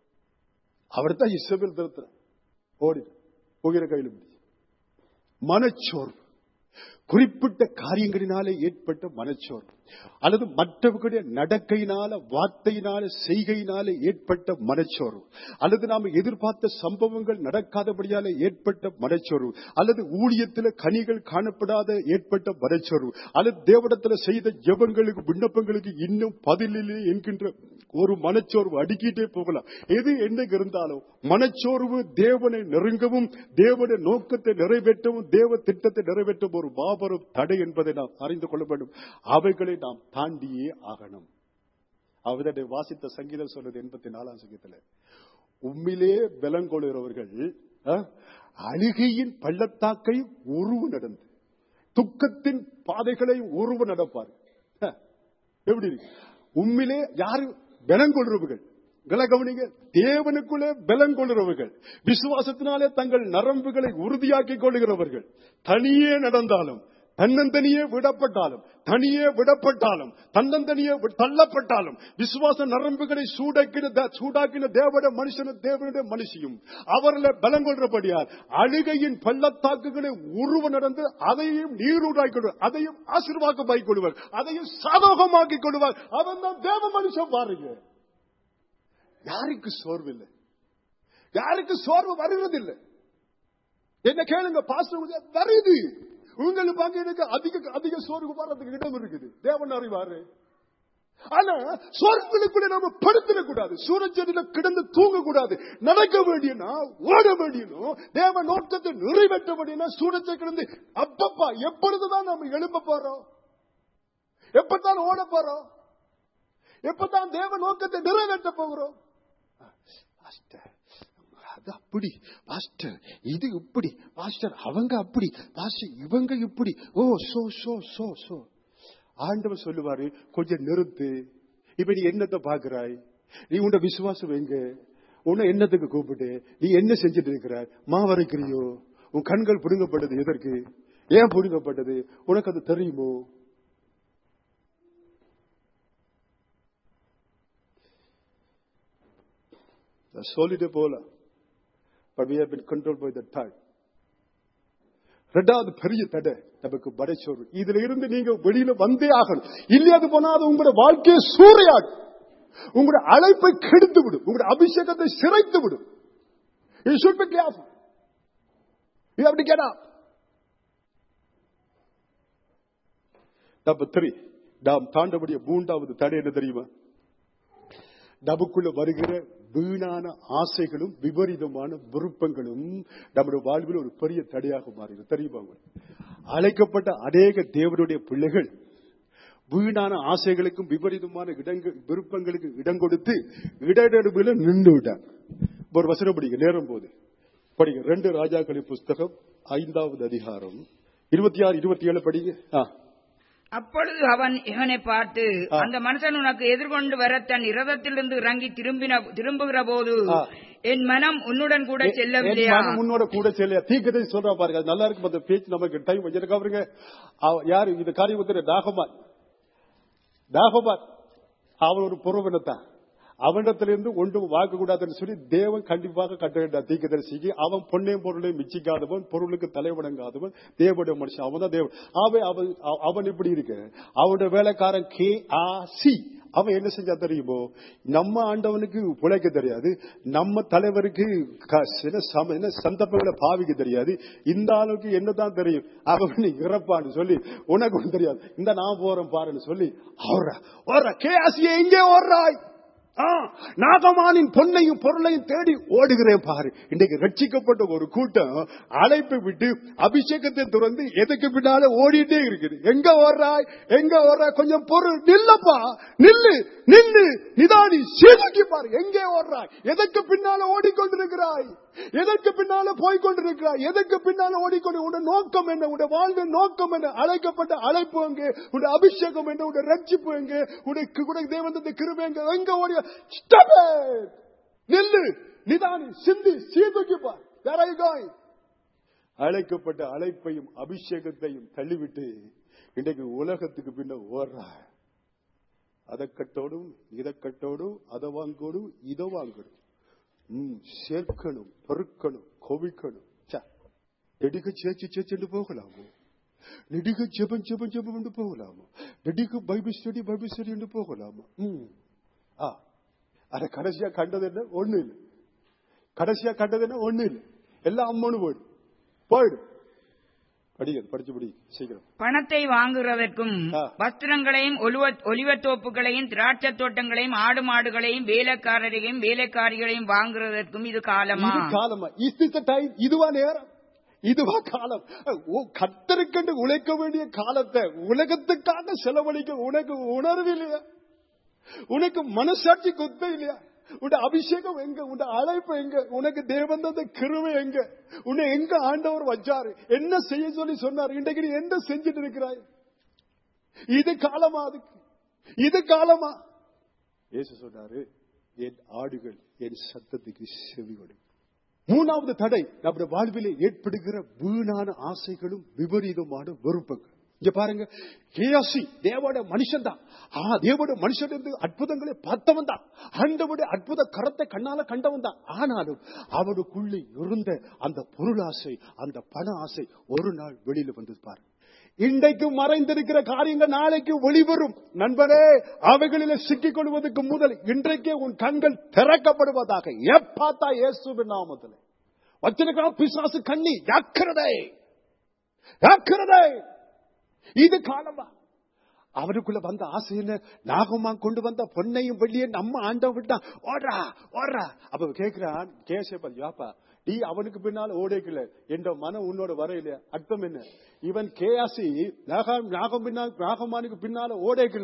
Speaker 3: அவர் தான் இசபேல் திறத்துறா ஓடி உயிரை கையில் பிடி மனச்சோர்வு குறிப்பிட்ட காரியங்களினாலே ஏற்பட்ட மனச்சோர்வு அல்லது மற்றவர்களுடைய நடக்கையினால வார்த்தையினால செய்கையினாலே ஏற்பட்ட மனச்சோர்வு அல்லது நாம எதிர்பார்த்த சம்பவங்கள் நடக்காதபடியால ஏற்பட்ட மனச்சோர்வு அல்லது ஊழியத்தில் கனிகள் காணப்படாத ஏற்பட்ட மனச்சோர்வு அல்லது தேவடத்துல செய்த ஜெபங்களுக்கு விண்ணப்பங்களுக்கு இன்னும் பதிலில்லை என்கின்ற ஒரு மனச்சோர்வு அடுக்கிட்டே போகலாம் எது என்ன இருந்தாலும் மனச்சோர்வு தேவனை நெருங்கவும் தேவனுடைய நோக்கத்தை நிறைவேற்றவும் தேவ திட்டத்தை நிறைவேற்றவும் ஒரு மாபெரும் தடை என்பதை நாம் அறிந்து கொள்ள வேண்டும் அவைகளை நாம் தாண்டியே ஆகணும் அவருடைய வாசித்த சங்கீதம் சொன்னது எண்பத்தி நாலாம் சங்கீதத்துல உண்மையிலே பலங்கொள்கிறவர்கள் அஹ், அழுகையின் பள்ளத்தாக்கை உருவு நடந்து துக்கத்தின் பாதைகளை உருவு நடப்பார் அஹ், எப்படி இருக்கு உண்மையிலே யாரு பலங்கொள்றவர்கள் களை கவனிங்க தேவனுக்குள்ளே பலம் கொள்கிறவர்கள் விசுவாசத்தினாலே தங்கள் நரம்புகளை உறுதியாக்கிக் கொள்கிறவர்கள் தனியே நடந்தாலும் தன்னந்தனியே விடப்பட்டாலும் தனியே விடப்பட்டாலும் தன்னந்தனியே வி- தள்ளப்பட்டாலும் விசுவாச நரம்புகளை சூடாக்கின தே- சூடாக்கின தேவட மனுஷனும் தேவனுடைய மனுஷியும் அவர்களை பலம் கொள்றபடியார் அழுகையின் பள்ளத்தாக்குகளை உருவ நடந்து அதையும் நீரூடாக்கிக் கொள்வார் அதையும் ஆசீர்வாக்கமாக்கிக் கொள்வார் அதையும் சாதகமாக்கிக் கொள்வார் அவன் தான் தேவ மனுஷன் பாருங்க யாருக்கு சோர்வு இல்லை யாருக்கு சோர்வு வருவதில்லை என்ன கேளுங்க பாஸ்டர் வருது உங்களுக்கு பார்க்க எனக்கு அதிக அதிக சோர்வு வர்றதுக்கு இடம் இருக்குது தேவன் அறிவாரு ஆனா சோர்வுகளுக்குள்ள நாம படுத்திட கூடாது சூரச்செடியில கிடந்து தூங்க கூடாது நடக்க வேண்டியனா ஓட வேண்டியனும் தேவ நோக்கத்தை நிறைவேற்ற வேண்டியனா சூரச்சை கிடந்து அப்பப்பா எப்பொழுதுதான் நாம எழும்ப போறோம் எப்பதான் ஓட போறோம் எப்பதான் தேவ நோக்கத்தை நிறைவேற்ற போகிறோம் பாஸ்டர், அது அப்படி பாஸ்டர் இது இப்படி பாஸ்டர் அவங்க அப்படி பாஸ்டர் இவங்க இப்படி ஓ சோ சோ சோ சோ ஆண்டவர் சொல்லுவாரு கொஞ்சம் நிறுத்து இப்ப நீ என்னத்தை பாக்குறாய் நீ உண்ட விசுவாசம் எங்க உன்னை என்னத்துக்கு கூப்பிட்டு நீ என்ன செஞ்சுட்டு இருக்கிறாய் மாவரைக்கிறியோ உன் கண்கள் புடுங்கப்பட்டது எதற்கு ஏன் புடுங்கப்பட்டது உனக்கு அது தெரியுமோ நான் சொல்லிட்டு போலாம் but we have been controlled by the time ரெண்டாவது பெரிய தடை நமக்கு படைச்சோறு இதுல இருந்து நீங்க வெளியில வந்தே ஆகணும் இல்லையாது போனா அது உங்களோட வாழ்க்கையை சூறையாடும் உங்களுடைய அழைப்பை கெடுத்து விடும் உங்களுடைய அபிஷேகத்தை சிரைத்து விடும் You should be careful. You have to get up. Number three நாம் தாண்டபடிய மூன்றாவது தடை என்ன தெரியுமா நமக்குள்ள வருகிற வீணான ஆசைகளும் விபரீதமான விருப்பங்களும் நம்முடைய வாழ்வில் ஒரு பெரிய தடையாக மாறிது தெரியுமா உங்களுக்கு? அழைக்கப்பட்ட அநேக தேவனுடைய பிள்ளைகள் வீணான ஆசைகளுக்கும் விபரீதமான இடங்கள் விருப்பங்களுக்கு இடம் கொடுத்து இடநடுவில் நின்று விட்டாங்க ஒரு வசனம் படிங்க நேரம் போது படிங்க ரெண்டு ராஜாக்களின் புஸ்தகம் ஐந்தாவது அதிகாரம் இருபத்தி ஆறு இருபத்தி ஏழு படிங்க ஆ.
Speaker 2: அப்பொழுது அவன் இவனை பார்த்து
Speaker 3: ஆ.
Speaker 2: அந்த மனுஷன் உனக்கு எதிர்கொண்டு வர தன் இரதத்திலிருந்து இறங்கி திரும்பின திரும்புகிற போது
Speaker 3: ஆ.
Speaker 2: என் மனம் உன்னுடன் கூட
Speaker 3: என்
Speaker 2: செல்லவில்லையா
Speaker 3: மகன் முன்னோட கூட செல்லையா தீக்கதை சொல்றா பாருங்க அது நல்லா இருக்கு அந்த பேச்சு நமக்கு டைம் வச்சிருக்கா பாருங்க அவ- யாரு இந்த காரியம் வந்து நாகமான் நாகமான் அவன் ஒரு புறவினத்தான் அவனிடத்திலிருந்து ஒன்றும் வாங்க கூடாதுன்னு சொல்லி தேவன் கண்டிப்பாக கட்ட தீக்கதரிசிக்கு அவன் பொன்னையும் பொருளையும் மிச்சிக்காதவன் பொருளுக்கு தலைவணங்காதவன் தேவனுடைய மனுஷன் அவன் தான் தேவன் அவன் அவன் அவன் இப்படி இருக்கு அவனுடைய வேலைக்காரன் கே ஆ சி அவன் என்ன செஞ்சா தெரியுமோ நம்ம ஆண்டவனுக்கு பிழைக்க தெரியாது நம்ம தலைவருக்கு க- என்ன சம- என்ன சந்தர்ப்பங்களை பாவிக்க தெரியாது இந்த ஆளுக்கு என்னதான் தெரியும் அவன் நீ இறப்பான்னு சொல்லி உனக்கு ஒண்ணும் தெரியாது இந்த நான் போறேன் பாருன்னு சொல்லி ஓடுறா ஓடுறா கே ஆசியே எங்கே ஓடுறாய் ஆ, நாகமானின் பொன்னையும் பொருளையும் தேடி ஓடுகிறேன் பாரு இன்னைக்கு ரட்சிக்கப்பட்ட ஒரு கூட்டம் அழைப்பை விட்டு அபிஷேகத்தை துறந்து எதுக்கு பின்னால ஓடிட்டே இருக்குது எங்க ஓடுறாய் எங்க ஓடுறாய் கொஞ்சம் பொருள் நில்லப்பா நில்லு நில்லு நிதானி சீதக்கி பாரு எங்கே ஓடுறாய் எதற்கு பின்னால ஓடிக்கொண்டிருக்கிறாய் எதற்கு பின்னால போய்கொண்டிருக்கிறாய் எதற்கு பின்னால ஓடிக்கொண்டு உடைய நோக்கம் என்ன உடைய வாழ்வின் நோக்கம் என்ன அழைக்கப்பட்ட அழைப்பு எங்கே உடைய அபிஷேகம் என்ன உடைய ரட்சிப்பு எங்கே உடைய உடைய தேவந்த கிருபை எங்க எங்க ஓடி Stop it! நில்லு நிதானி சிந்தி சீர்தூக்கி பார் Where are you going? அழைக்கப்பட்ட அழைப்பையும் அபிஷேகத்தையும் தள்ளிவிட்டு இன்றைக்கு உலகத்துக்கு பின்ன ஓடுறா அதை கட்டோடும் இதை கட்டோடும் அதை வாங்கணும் இதை வாங்கணும் ம், சேர்க்கணும் பெருக்கணும் கொவிக்கணும் ச்சே, நெடுக சேச்சு சேச்சுண்டு போகலாமோ நெடுக ஜெபம் ஜெபம் ஜெபம் என்று போகலாமோ நெடுக பைபிள் ஸ்டடி பைபிள் ஸ்டடி என்று போகலாமா ம். ஆ அத கடைசியா கண்டது என்ன ஒண்ணு இல்லை கடைசியா கண்டது என்ன ஒண்ணு இல்லை எல்லாம் அம்மனு போயிடு போயிடு படிங்க படிச்சு படி சீக்கிரம்
Speaker 2: பணத்தை வாங்குறதற்கும்
Speaker 3: ஆ.
Speaker 2: வஸ்திரங்களையும் ஒலிவ- ஒலிவத்தோப்புகளையும் திராட்சை தோட்டங்களையும் ஆடு மாடுகளையும் வேலைக்காரரையும் வேலைக்காரிகளையும் வாங்குறதற்கும் இது காலமா
Speaker 3: இது காலமா இஸ் திஸ் டைம் இதுவா நேரம் இதுவா காலம் ஓ கத்தருக்கென்று உழைக்க வேண்டிய காலத்தை உலகத்துக்காக செலவழிக்க உனக்கு உணர்வு இல்லையா உனக்கு மனசாட்சி குத்த இல்லையா உன் அபிஷேகம் எங்க உன் அழைப்பு எங்க உனக்கு தேவன் தந்த கிருவை எங்க உன்னை எங்க ஆண்டவர் வச்சாரு என்ன செய்ய சொல்லி சொன்னார் இன்றைக்கு நீ என்ன செஞ்சுட்டு இருக்கிறாய் இது காலமா அதுக்கு இது காலமா இயேசு சொன்னாரு என் ஆடுகள் என் சத்தத்துக்கு செவி கொடுக்கும் மூணாவது தடை நம்முடைய வாழ்விலே ஏற்படுகிற வீணான ஆசைகளும் விபரீதமான வெறுப்புகள் இங்க பாருங்க கேசி தேவோட மனுஷன் தான் ஆ தேவோட மனுஷன் இருந்து அற்புதங்களை பார்த்தவன் தான் ஆண்டவுடைய அற்புத கரத்தை கண்ணால கண்டவன் தான் ஆனாலும் அவனுக்குள்ளே இருந்த அந்த பொருளாசை அந்த பண ஆசை ஒரு நாள் வெளியில வந்து பாரு இன்றைக்கு மறைந்திருக்கிற காரியங்கள் நாளைக்கு வெளிவரும் நண்பரே அவைகளில சிக்கிக் கொள்வதற்கு முதல் இன்றைக்கே உன் கண்கள் திறக்கப்படுவதாக எப்பாத்தா இயேசுவின் நாமத்தில் வச்சிருக்கிற பிசாசு கண்ணி ஜாக்கிரதை ஜாக்கிரதை இது காலமா அவனுக்குள்ள வந்த ஆசை என்ன நாகமா கொண்டு வந்த பொன்னையும் வெள்ளியும் நம்ம ஆண்டவன் விட்டான் ஓடுறா ஓடுறா அப்ப கேக்குறான் கேசப்ப யாப்பா நீ அவனுக்கு பின்னால் ஓடைக்கல என்ற மனம் உன்னோட வரையில அர்த்தம் என்ன இவன் கேயாசி நாகம் நாகம் பின்னால் நாகமானுக்கு பின்னால ஓடைக்கல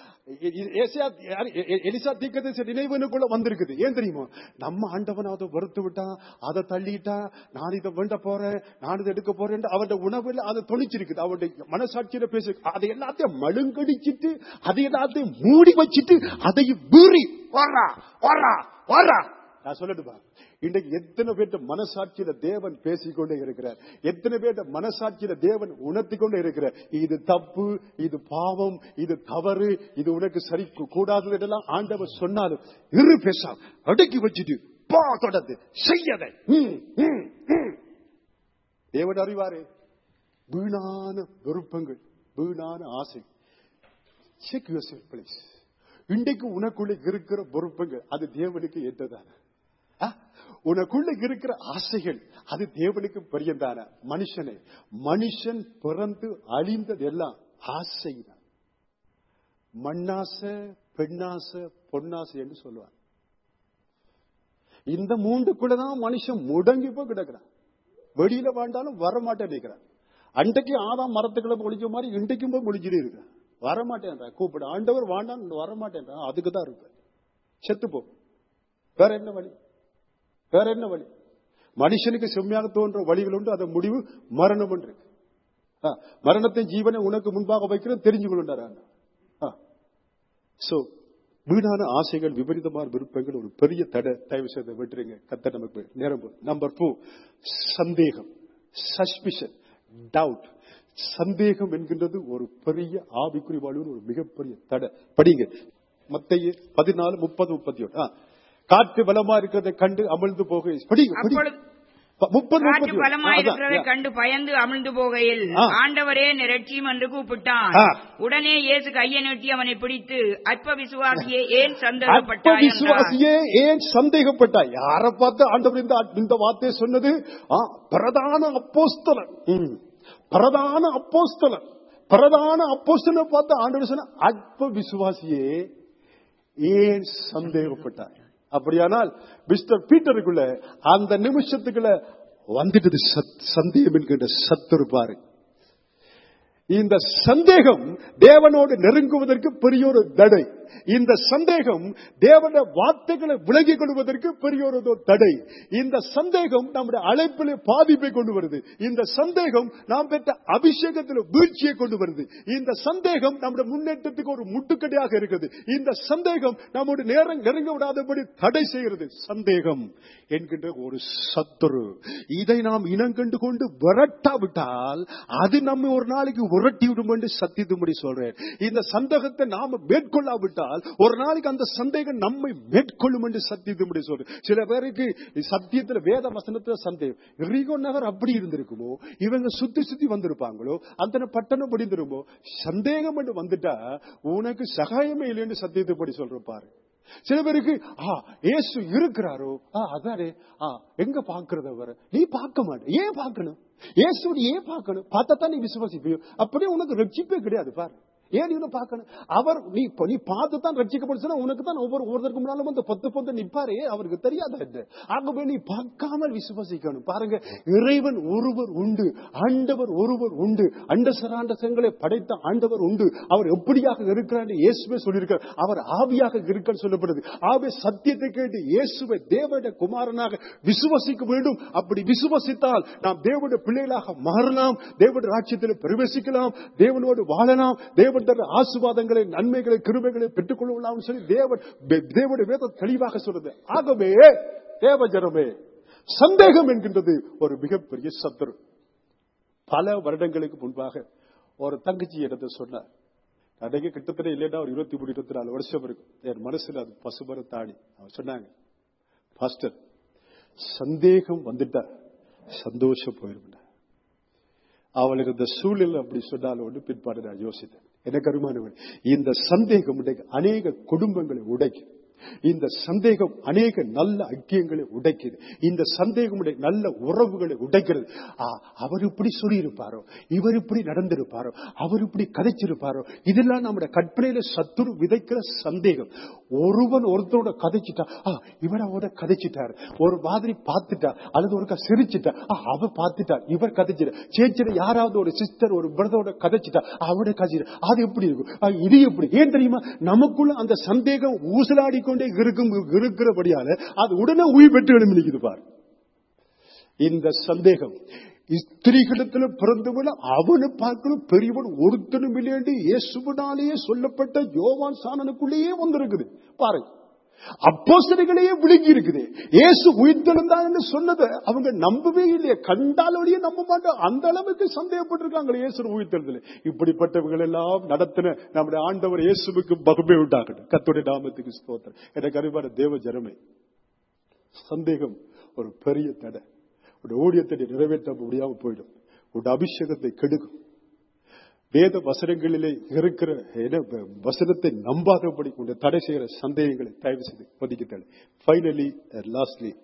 Speaker 3: எலிசா தீக்கதரிசி நினைவனுக்குள்ள வந்திருக்குது ஏன் தெரியுமா நம்ம ஆண்டவன் அதை வெறுத்து விட்டான் அதை தள்ளிட்டான் நான் இதை வேண்ட போறேன் நான் இதை எடுக்க போறேன் அவன் உணவுல அதை தொழிச்சிருக்குது அவனுடைய மனசாட்சியில பேசு அதை எல்லாத்தையும் மழுங்கடிச்சிட்டு அதை எல்லாத்தையும் மூடி வச்சிட்டு அதை வீறி வர்றா வர்றா வர்றா நான் சொல்லட்டுமா இன்றைக்கு எத்தனை பேர்ட்ட மனசாட்சியில தேவன் பேசிக்கொண்டே இருக்கிறார் எத்தனை பேர்ட்ட மனசாட்சியில தேவன் உணர்த்தி கொண்டே இருக்கிறார் இது தப்பு இது பாவம் இது தவறு இது உனக்கு சரி கூடாது எல்லாம் ஆண்டவர் சொன்னாலும் இரு பேசாம அடக்கி வச்சுட்டு போ தொடர்ந்து செய்யதை ம், ம், ம். தேவன் அறிவாரு வீணான விருப்பங்கள் வீணான ஆசை செக் யுவர் பிளேஸ் இன்றைக்கு உனக்குள்ள இருக்கிற விருப்பங்கள் அது தேவனுக்கு ஏற்றதான ஆ? உனக்குள்ள இருக்கிற ஆசைகள் அது தேவனுக்கு பெரியதான மனுஷனே மனுஷன் பிறந்து அழிந்தது எல்லாம் ஆசைதான் மண்ணாசை பெண்ணாசை பொன்னாசை என்று சொல்லுவார் இந்த மூன்றுக்குள்ளதான் மனுஷன் முடங்கி போய் கிடக்கிறான் வெளியில வாழ்ந்தாலும் வரமாட்டேன் நிற்கிறான் அன்றைக்கு ஆதாம் மரத்துக்குள்ள ஒழிச்ச மாதிரி இன்றைக்கும் போய் முடிச்சுட்டு இருக்கிறான் வரமாட்டேன்றா கூப்பிடு ஆண்டவர் வாண்டான் வரமாட்டேன்றா அதுக்கு தான் இருப்ப செத்து போ வேற என்ன வழி வேற என்ன வழி மனுஷனுக்கு செம்மையாக தோன்ற வழிகள் உண்டு அதன் முடிவு மரணம் என்று ஆ, மரணத்தின் ஜீவனை உனக்கு முன்பாக வைக்கிறேன் தெரிஞ்சு கொள்ளுண்டார் சோ வீணான ஆசைகள் விபரீதமான விருப்பங்கள் ஒரு பெரிய தடை தயவு செய்து விட்டுருங்க கத்த நமக்கு நேரம் நம்பர் டூ சந்தேகம் சஸ்பிஷன் டவுட் சந்தேகம் என்கின்றது ஒரு பெரிய ஆவிக்குறி வாழ்வில் ஒரு மிகப்பெரிய தடை படிங்க மத்திய பதினாலு முப்பது முப்பத்தி ஒன்று காற்று பலமா இருக்கிறதை கண்டு அமிழ்ந்து போக படிங்க படிங்க.
Speaker 2: அப்பொழுது
Speaker 3: ப- முப்பது
Speaker 2: காற்று
Speaker 3: முப்பத்தி
Speaker 2: பலமா
Speaker 3: ஒன்று.
Speaker 2: இருக்கிறதை
Speaker 3: அதான்,
Speaker 2: கண்டு பயந்து அமிழ்ந்து போகையில்
Speaker 3: ஆ.
Speaker 2: ஆண்டவரே நிரட்சியும் என்று கூப்பிட்டான்
Speaker 3: ஆ.
Speaker 2: உடனே இயேசு கையை நீட்டி அவனை பிடித்து அற்ப விசுவாசியே ஏன்
Speaker 3: அற்ப
Speaker 2: சந்தேகப்பட்டாய் என்றார்.
Speaker 3: விசுவாசியே ஏன் சந்தேகப்பட்டாய் யாரை பார்த்து ஆண்டவர் இந்த இந்த வார்த்தையை சொன்னது ஆ, பிரதான அப்போஸ்தலன் ம். பிரதான அப்போஸ்தலன் பிரதான அப்போஸ்தலனை பார்த்து ஆண்டவர் சொன்ன அற்ப விசுவாசியே ஏன் சந்தேகப்பட்டாய் அப்படியானால் மிஸ்டர் பீட்டருக்குள்ள அந்த நிமிஷத்துக்குள்ள வந்துட்டது சத்- சந்தேகம் என்கின்ற சத்துரு பாரு இந்த சந்தேகம் தேவனோடு நெருங்குவதற்கு பெரிய ஒரு தடை இந்த சந்தேகம் தேவனுடைய வார்த்தைகளை விலகிக் கொள்வதற்கு பெரிய ஒரு தடை இந்த சந்தேகம் நம்முடைய அழைப்பில் பாதிப்பை கொண்டு வருது இந்த சந்தேகம் நாம் பெற்ற அபிஷேகத்தில் வீழ்ச்சியை கொண்டு வருது இந்த சந்தேகம் நம்முடைய முன்னேற்றத்துக்கு ஒரு முட்டுக்கடையாக இருக்குது இந்த சந்தேகம் நம்முடைய நேரம் நெருங்க விடாதபடி தடை செய்கிறது சந்தேகம் என்கின்ற ஒரு சத்துரு இதை நாம் இனங்கண்டு கொண்டு விரட்டாவிட்டால் அது நம்ம ஒரு நாளைக்கு விரட்டி விடும் என்று சத்தியத்தும்படி சொல்றேன் இந்த சந்தேகத்தை நாம மேற்கொள்ளாவிட்டால் ஒரு நாளைக்கு அந்த சந்தேகம் நம்மை மேற்கொள்ளும் என்று சத்தியத்தும்படி சொல்றேன் சில பேருக்கு சத்தியத்துல வேத வசனத்துல சந்தேகம் ரிகோ நகர் அப்படி இருந்திருக்குமோ இவங்க சுத்தி சுத்தி வந்திருப்பாங்களோ அந்த பட்டணம் படிந்திருமோ சந்தேகம் என்று வந்துட்டா உனக்கு சகாயமே இல்லைன்னு சத்தியத்துப்படி சொல்ற பாரு சில பேருக்கு ஆ இயேசு இருக்கிறாரோ ஆ அதானே ஆ எங்க பாக்குறத வர நீ பார்க்க மாட்ட ஏன் பார்க்கணும் இயேசு ஏன் பார்க்கணும் பார்த்தா தான் நீ விசுவாசிப்பியோ அப்படியே உனக்கு ரட்சிப்பே கிடையாது பாரு ஏன் நீ இன்னும் பார்க்கணும் அவர் நீ இப்ப நீ பார்த்து தான் ரட்சிக்கப்படுச்சுன்னா உனக்கு தான் ஒவ்வொரு ஒருத்தருக்கு முன்னாலும் வந்து பத்து பத்து நிப்பாரே அவருக்கு தெரியாத என்ன ஆகவே நீ பார்க்காமல் விசுவாசிக்கணும் பாருங்க இறைவன் ஒருவர் உண்டு ஆண்டவர் ஒருவர் உண்டு அண்ட சராண்டசங்களை படைத்த ஆண்டவர் உண்டு அவர் எப்படியாக இருக்கிறார் இயேசுவே சொல்லியிருக்கார் அவர் ஆவியாக இருக்கார் சொல்லப்படுது ஆவே சத்தியத்தை கேட்டு இயேசுவை தேவனுடைய குமாரனாக விசுவசிக்க வேண்டும் அப்படி விசுவசித்தால் நாம் தேவனுடைய பிள்ளைகளாக மாறலாம் தேவனுடைய ராஜ்யத்தில் பிரவேசிக்கலாம் தேவனோடு வாழலாம் தேவன் தர ஆசுவாதங்களை நன்மைகளை கிருபைகளை பெற்றுக் கொள்ளலாம் சொல்லி தேவன் தேவனுடைய வேதம் தெளிவாக சொல்றது ஆகவே தேவ ஜனமே சந்தேகம் என்கின்றது ஒரு மிகப்பெரிய சத்துரு பல வருடங்களுக்கு முன்பாக ஒரு தங்கச்சி இடத்தை சொன்னார் அன்றைக்கு கிட்டத்தட்ட இல்லைன்னா ஒரு இருபத்தி மூணு இருபத்தி நாலு வருஷம் இருக்கும் என் மனசுல அது பசுமர தாடி அவர் சொன்னாங்க பாஸ்டர் சந்தேகம் வந்துட்டா சந்தோஷம் போயிருந்தா அவளுக்கு இந்த சூழல் அப்படி சொன்னாலும் ஒன்று பிற்பாடு நான் யோசித்தேன் எனக்கு அருமானவன் இந்த சந்தேகம் இன்றைக்கு அநேக குடும்பங்களை உடைக்கும் இந்த சந்தேகம் அநேக நல்ல ஐக்கியங்களை உடைக்குது இந்த சந்தேகம் உடைய நல்ல உறவுகளை உடைக்கிறது ஆ, அவர் இப்படி சொல்லியிருப்பாரோ இவர் இப்படி நடந்திருப்பாரோ அவர் இப்படி கதைச்சிருப்பாரோ இதெல்லாம் நம்முடைய கற்பனையில சத்துரு விதைக்கிற சந்தேகம் ஒருவன் ஒருத்தரோட கதைச்சிட்டா ஆ, இவர் அவரோட கதைச்சிட்டார் ஒரு மாதிரி பார்த்துட்டா அல்லது ஒரு சிரிச்சிட்டா ஆ, அவ பார்த்துட்டா இவர் கதைச்சிட்டா சேச்சிட யாராவது ஒரு சிஸ்டர் ஒரு பிரதரோட கதைச்சிட்டா அவட கதைச்சிட்டா அது எப்படி இருக்கும் ஆ, இது எப்படி ஏன் தெரியுமா நமக்குள்ள அந்த சந்தேகம் ஊசலாடி கொண்டே இருக்கும் இருக்கிறபடியால அது உடனே உயிர் பெற்று எழுந்து நிக்குது பார் இந்த சந்தேகம் ஸ்திரீகளிடத்துல பிறந்தவன அவனு பார்க்கணும் பெரியவன் ஒருத்தனும் இல்லையண்டு இயேசுவினாலேயே சொல்லப்பட்ட யோவான் சாணனுக்குள்ளேயே வந்திருக்குது பாருங்க அப்போஸ்தலர்களையே விழுங்கி இருக்குது இயேசு உயிர்த்தெழுந்தான்னு சொன்னதை அவங்க நம்பவே இல்லையே கண்டால் ஒழிய நம்ப மாட்டோம் அந்த அளவுக்கு சந்தேகப்பட்டிருக்காங்க இயேசு உயிர்த்தெழுதல இப்படிப்பட்டவர்கள் எல்லாம் நடத்தின நம்முடைய ஆண்டவர் இயேசுவுக்கு பகுமை உண்டாகட்டும் கத்துடைய நாமத்துக்கு ஸ்தோத்திரம் எனக்கு அறிவான தேவ ஜனமே சந்தேகம் ஒரு பெரிய தடை ஒரு ஊழியத்தை நீ நிறைவேற்ற முடியாம போயிடும்
Speaker 1: உன் அபிஷேகத்தை கெடுக்கும் வேத வசனங்களிலே இருக்கிற என்ன, வசனத்தை நம்பாதபடி உன்னை தடை செய்கிற சந்தேகங்களை தயவு செய்து ஒதுக்கித்தல் ஃபைனலி லாஸ்ட்லி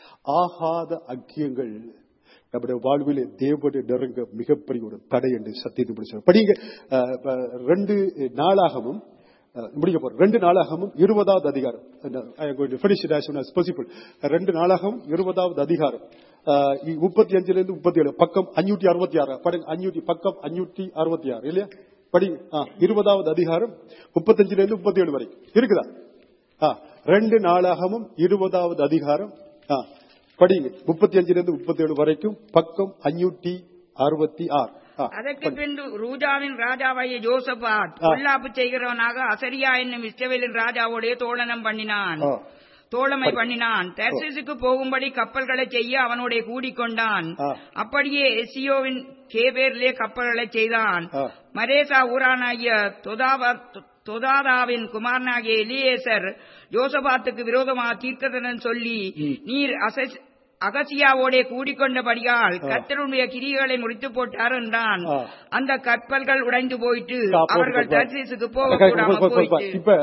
Speaker 1: ஆகாத அக்கியங்கள் நம்முடைய வாழ்விலே தேவனுடைய நெருங்க மிகப்பெரிய ஒரு தடை என்று சத்தியத்தை பிடிச்ச படிங்க அஹ், இப்ப ரெண்டு நாளாகவும் அஹ், முடிக்க போறோம் ரெண்டு நாளாகவும் இருபதாவது அதிகாரம் I am going to finish it as soon as possible. ரெண்டு நாளாகவும் இருபதாவது அதிகாரம் அஹ், இ- முப்பத்தி அஞ்சுல இருந்து முப்பத்தி ஏழு பக்கம் அஞ்சூத்தி அறுபத்தி ஆறு படம் அஞ்சூத்தி பக்கம் அஞ்சூத்தி அறுபத்தி ஆறு இல்லையா படி ஆ, இருபதாவது அதிகாரம் முப்பத்தஞ்சுல இருந்து முப்பத்தி ஏழு வரைக்கும் இருக்குதா ஆ, ரெண்டு நாளாகவும் இருபதாவது அதிகாரம் ஆ, படிங்க முப்பத்தி அஞ்சுல இருந்து முப்பத்தி ஏழு வரைக்கும் பக்கம் அஞ்சூத்தி அறுபத்தி ஆறு ஆ,
Speaker 2: அதற்கு பின்பு ரூஜாவின் ராஜாவாகிய ஜோசபாத் பொல்லாப்பு செய்கிறவனாக அசரியா என்னும் இஸ்ரவேலின் ராஜாவோடே தோழனம் பண்ணினான்
Speaker 1: ஆ.
Speaker 2: தோழமை பண்ணினான் தெர்சிசுக்கு போகும்படி கப்பல்களை செய்ய அவனோட கூடிக்கொண்டான்
Speaker 1: ஆ.
Speaker 2: அப்படியே எசியோவின் கேபேர்லே கப்பல்களை செய்தான்
Speaker 1: ஆ.
Speaker 2: மரேசா ஊரானாகிய தொதாவா- தொதாதாவின் குமாரனாகிய எலியேசர் யோசபாத்துக்கு விரோதமாக தீர்க்கதனன் சொல்லி நீர் அசஸ்- அகசியாவோடே கூடிக்கொண்டபடியால் கர்த்தருடைய கிரிகளை முடித்து போட்டார் என்றான்
Speaker 1: ஆ.
Speaker 2: அந்த கப்பல்கள் உடைந்து போயிட்டு
Speaker 1: ஆ, போட்டு,
Speaker 2: அவர்கள்
Speaker 1: போட்டு.
Speaker 2: தர்சீசுக்கு போக
Speaker 1: போட்டு,
Speaker 2: கூடாம
Speaker 1: போட்டு, போட்டு.
Speaker 2: போயிட்டு
Speaker 1: இப்ப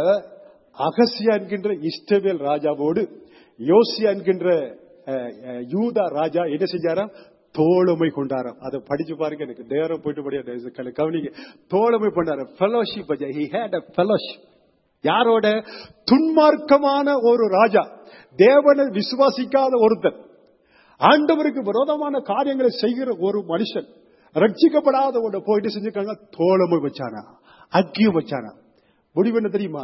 Speaker 1: அகசியா என்கின்ற இஸ்ரவேல் ராஜாவோடு யோசியா என்கின்ற அஹ், அஹ், யூதா ராஜா என்ன செஞ்சாராம் தோழமை கொண்டாராம் அதை படிச்சு பாருங்க எனக்கு நேரம் போயிட்டு படியா கவனிங்க தோழமை கொண்டாராம் fellowship he had a fellowship யாரோட துன்மார்க்கமான ஒரு ராஜா தேவனை விசுவாசிக்காத ஒருத்தன் ஆண்டவருக்கு விரோதமான காரியங்களை செய்கிற ஒரு மனுஷன் ரட்சிக்கப்படாத ஒண்ண போயிட்டு செஞ்சுக்காங்க தோழமை வச்சானா அக்கியம் வச்சானா முடிவு என்ன தெரியுமா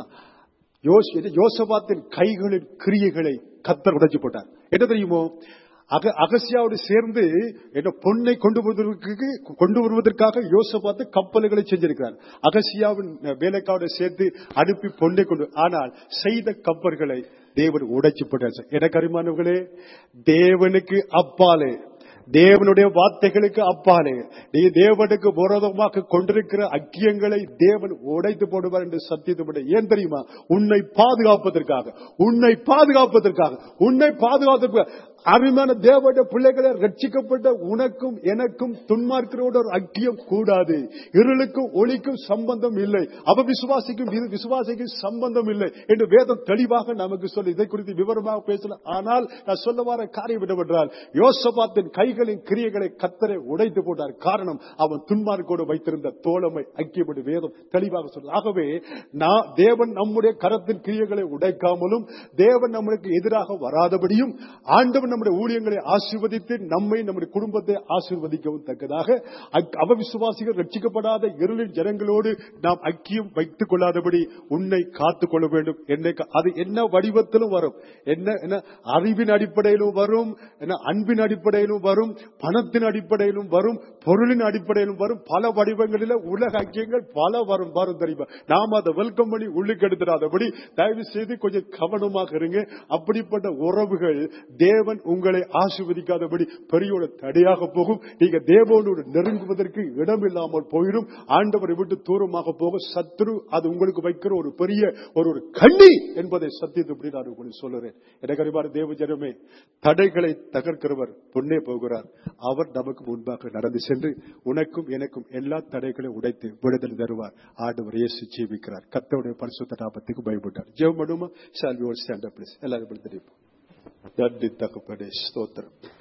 Speaker 1: யோஸ்- இது யோசபாத்தின் கைகளின் கிரியைகளை கத்தர் உடைச்சு போட்டார் என்ன தெரியுமோ அக அகசியாவோடு சேர்ந்து என்ன பொண்ணை கொண்டு வருவதற்கு கொண்டு வருவதற்காக யோசபாத்து கப்பல்களை செஞ்சிருக்கிறார் அகசியாவின் வேலைக்காவோட சேர்த்து அனுப்பி பொண்ணை கொண்டு ஆனால் செய்த கப்பல்களை தேவன் உடைச்சு போட்டார் எனக்கு அருமானவர்களே தேவனுக்கு அப்பாலே தேவனுடைய வார்த்தைகளுக்கு அப்பாலே நீ தேவனுக்கு விரோதமாக கொண்டிருக்கிற அக்கியங்களை தேவன் உடைத்து போடுவார் என்று சத்தியத்தை ஏன் தெரியுமா உன்னை பாதுகாப்பதற்காக உன்னை பாதுகாப்பதற்காக உன்னை பாதுகாப்பதற்காக அருமையான தேவனுடைய பிள்ளைகளை ரட்சிக்கப்பட்ட உனக்கும் எனக்கும் துன்மார்க்கிறோட ஒரு அக்கியம் கூடாது இருளுக்கும் ஒளிக்கும் சம்பந்தம் இல்லை அவ விசுவாசிக்கும் இது விசுவாசிக்கும் சம்பந்தம் இல்லை என்று வேதம் தெளிவாக நமக்கு சொல்லி இதை குறித்து விவரமாக பேசல ஆனால் நான் சொல்ல வர காரியம் என்னவென்றால் யோசபாத்தின் கைகளின் கிரியைகளை கத்தரை உடைத்து போட்டார் காரணம் அவன் துன்மார்க்கோடு வைத்திருந்த தோழமை ஐக்கியப்பட்டு வேதம் தெளிவாக சொல்ல ஆகவே நான் தேவன் நம்முடைய கரத்தின் கிரியைகளை உடைக்காமலும் தேவன் நம்மளுக்கு எதிராக வராதபடியும் ஆண்டவன் நம்முடைய ஊழியங்களை ஆசீர்வதித்து நம்மை நம்முடைய குடும்பத்தை ஆசீர்வதிக்கவும் தக்கதாக அக்- அவவிசுவாசிகள் ரட்சிக்கப்படாத இருளின் ஜனங்களோடு நாம் ஐக்கியம் வைத்துக் கொள்ளாதபடி உன்னை காத்துக் கொள்ள வேண்டும் என்னை கா- அது என்ன வடிவத்திலும் வரும் என்ன என்ன அறிவின் அடிப்படையிலும் வரும் என்ன அன்பின் அடிப்படையிலும் வரும் பணத்தின் அடிப்படையிலும் வரும் பொருளின் அடிப்படையிலும் வரும் பல வடிவங்களில உலக ஐக்கியங்கள் பல வரும் வரும் தெரியுமா நாம் அதை வெல்கம் பண்ணி உள்ளுக்கு எடுத்துடாதபடி தயவு செய்து கொஞ்சம் கவனமாக இருங்க அப்படிப்பட்ட உறவுகள் தேவன் உங்களை ஆசீர்வதிக்காதபடி பெரியோட தடையாக போகும் நீங்க தேவனோடு நெருங்குவதற்கு இடம் இல்லாமல் போயிடும் ஆண்டவரை விட்டு தூரமாக போக சத்ரு அது உங்களுக்கு வைக்கிற ஒரு பெரிய ஒரு ஒரு கண்ணி என்பதை சத்தியத்தை நான் உங்களுக்கு சொல்லுறேன் எனக்கு அறிவார் தேவ ஜனமே தடைகளை தகர்க்கிறவர் பொன்னே போகிறார் அவர் நமக்கு முன்பாக நடந்து சென்று உனக்கும் எனக்கும் எல்லா தடைகளையும் உடைத்து விடுதலை தருவார் ஆண்டவர் இயேசு ஜீவிக்கிறார் கத்தவுடைய பரிசுத்த நாமத்துக்கு பயப்பட்டார் ஜெவ் மடுமா ஷால் வி ஸ்டாண்ட் அப் எல்லாரும் தெரியும் நன்றி தகப்பனே ஸ்தோத்திரம்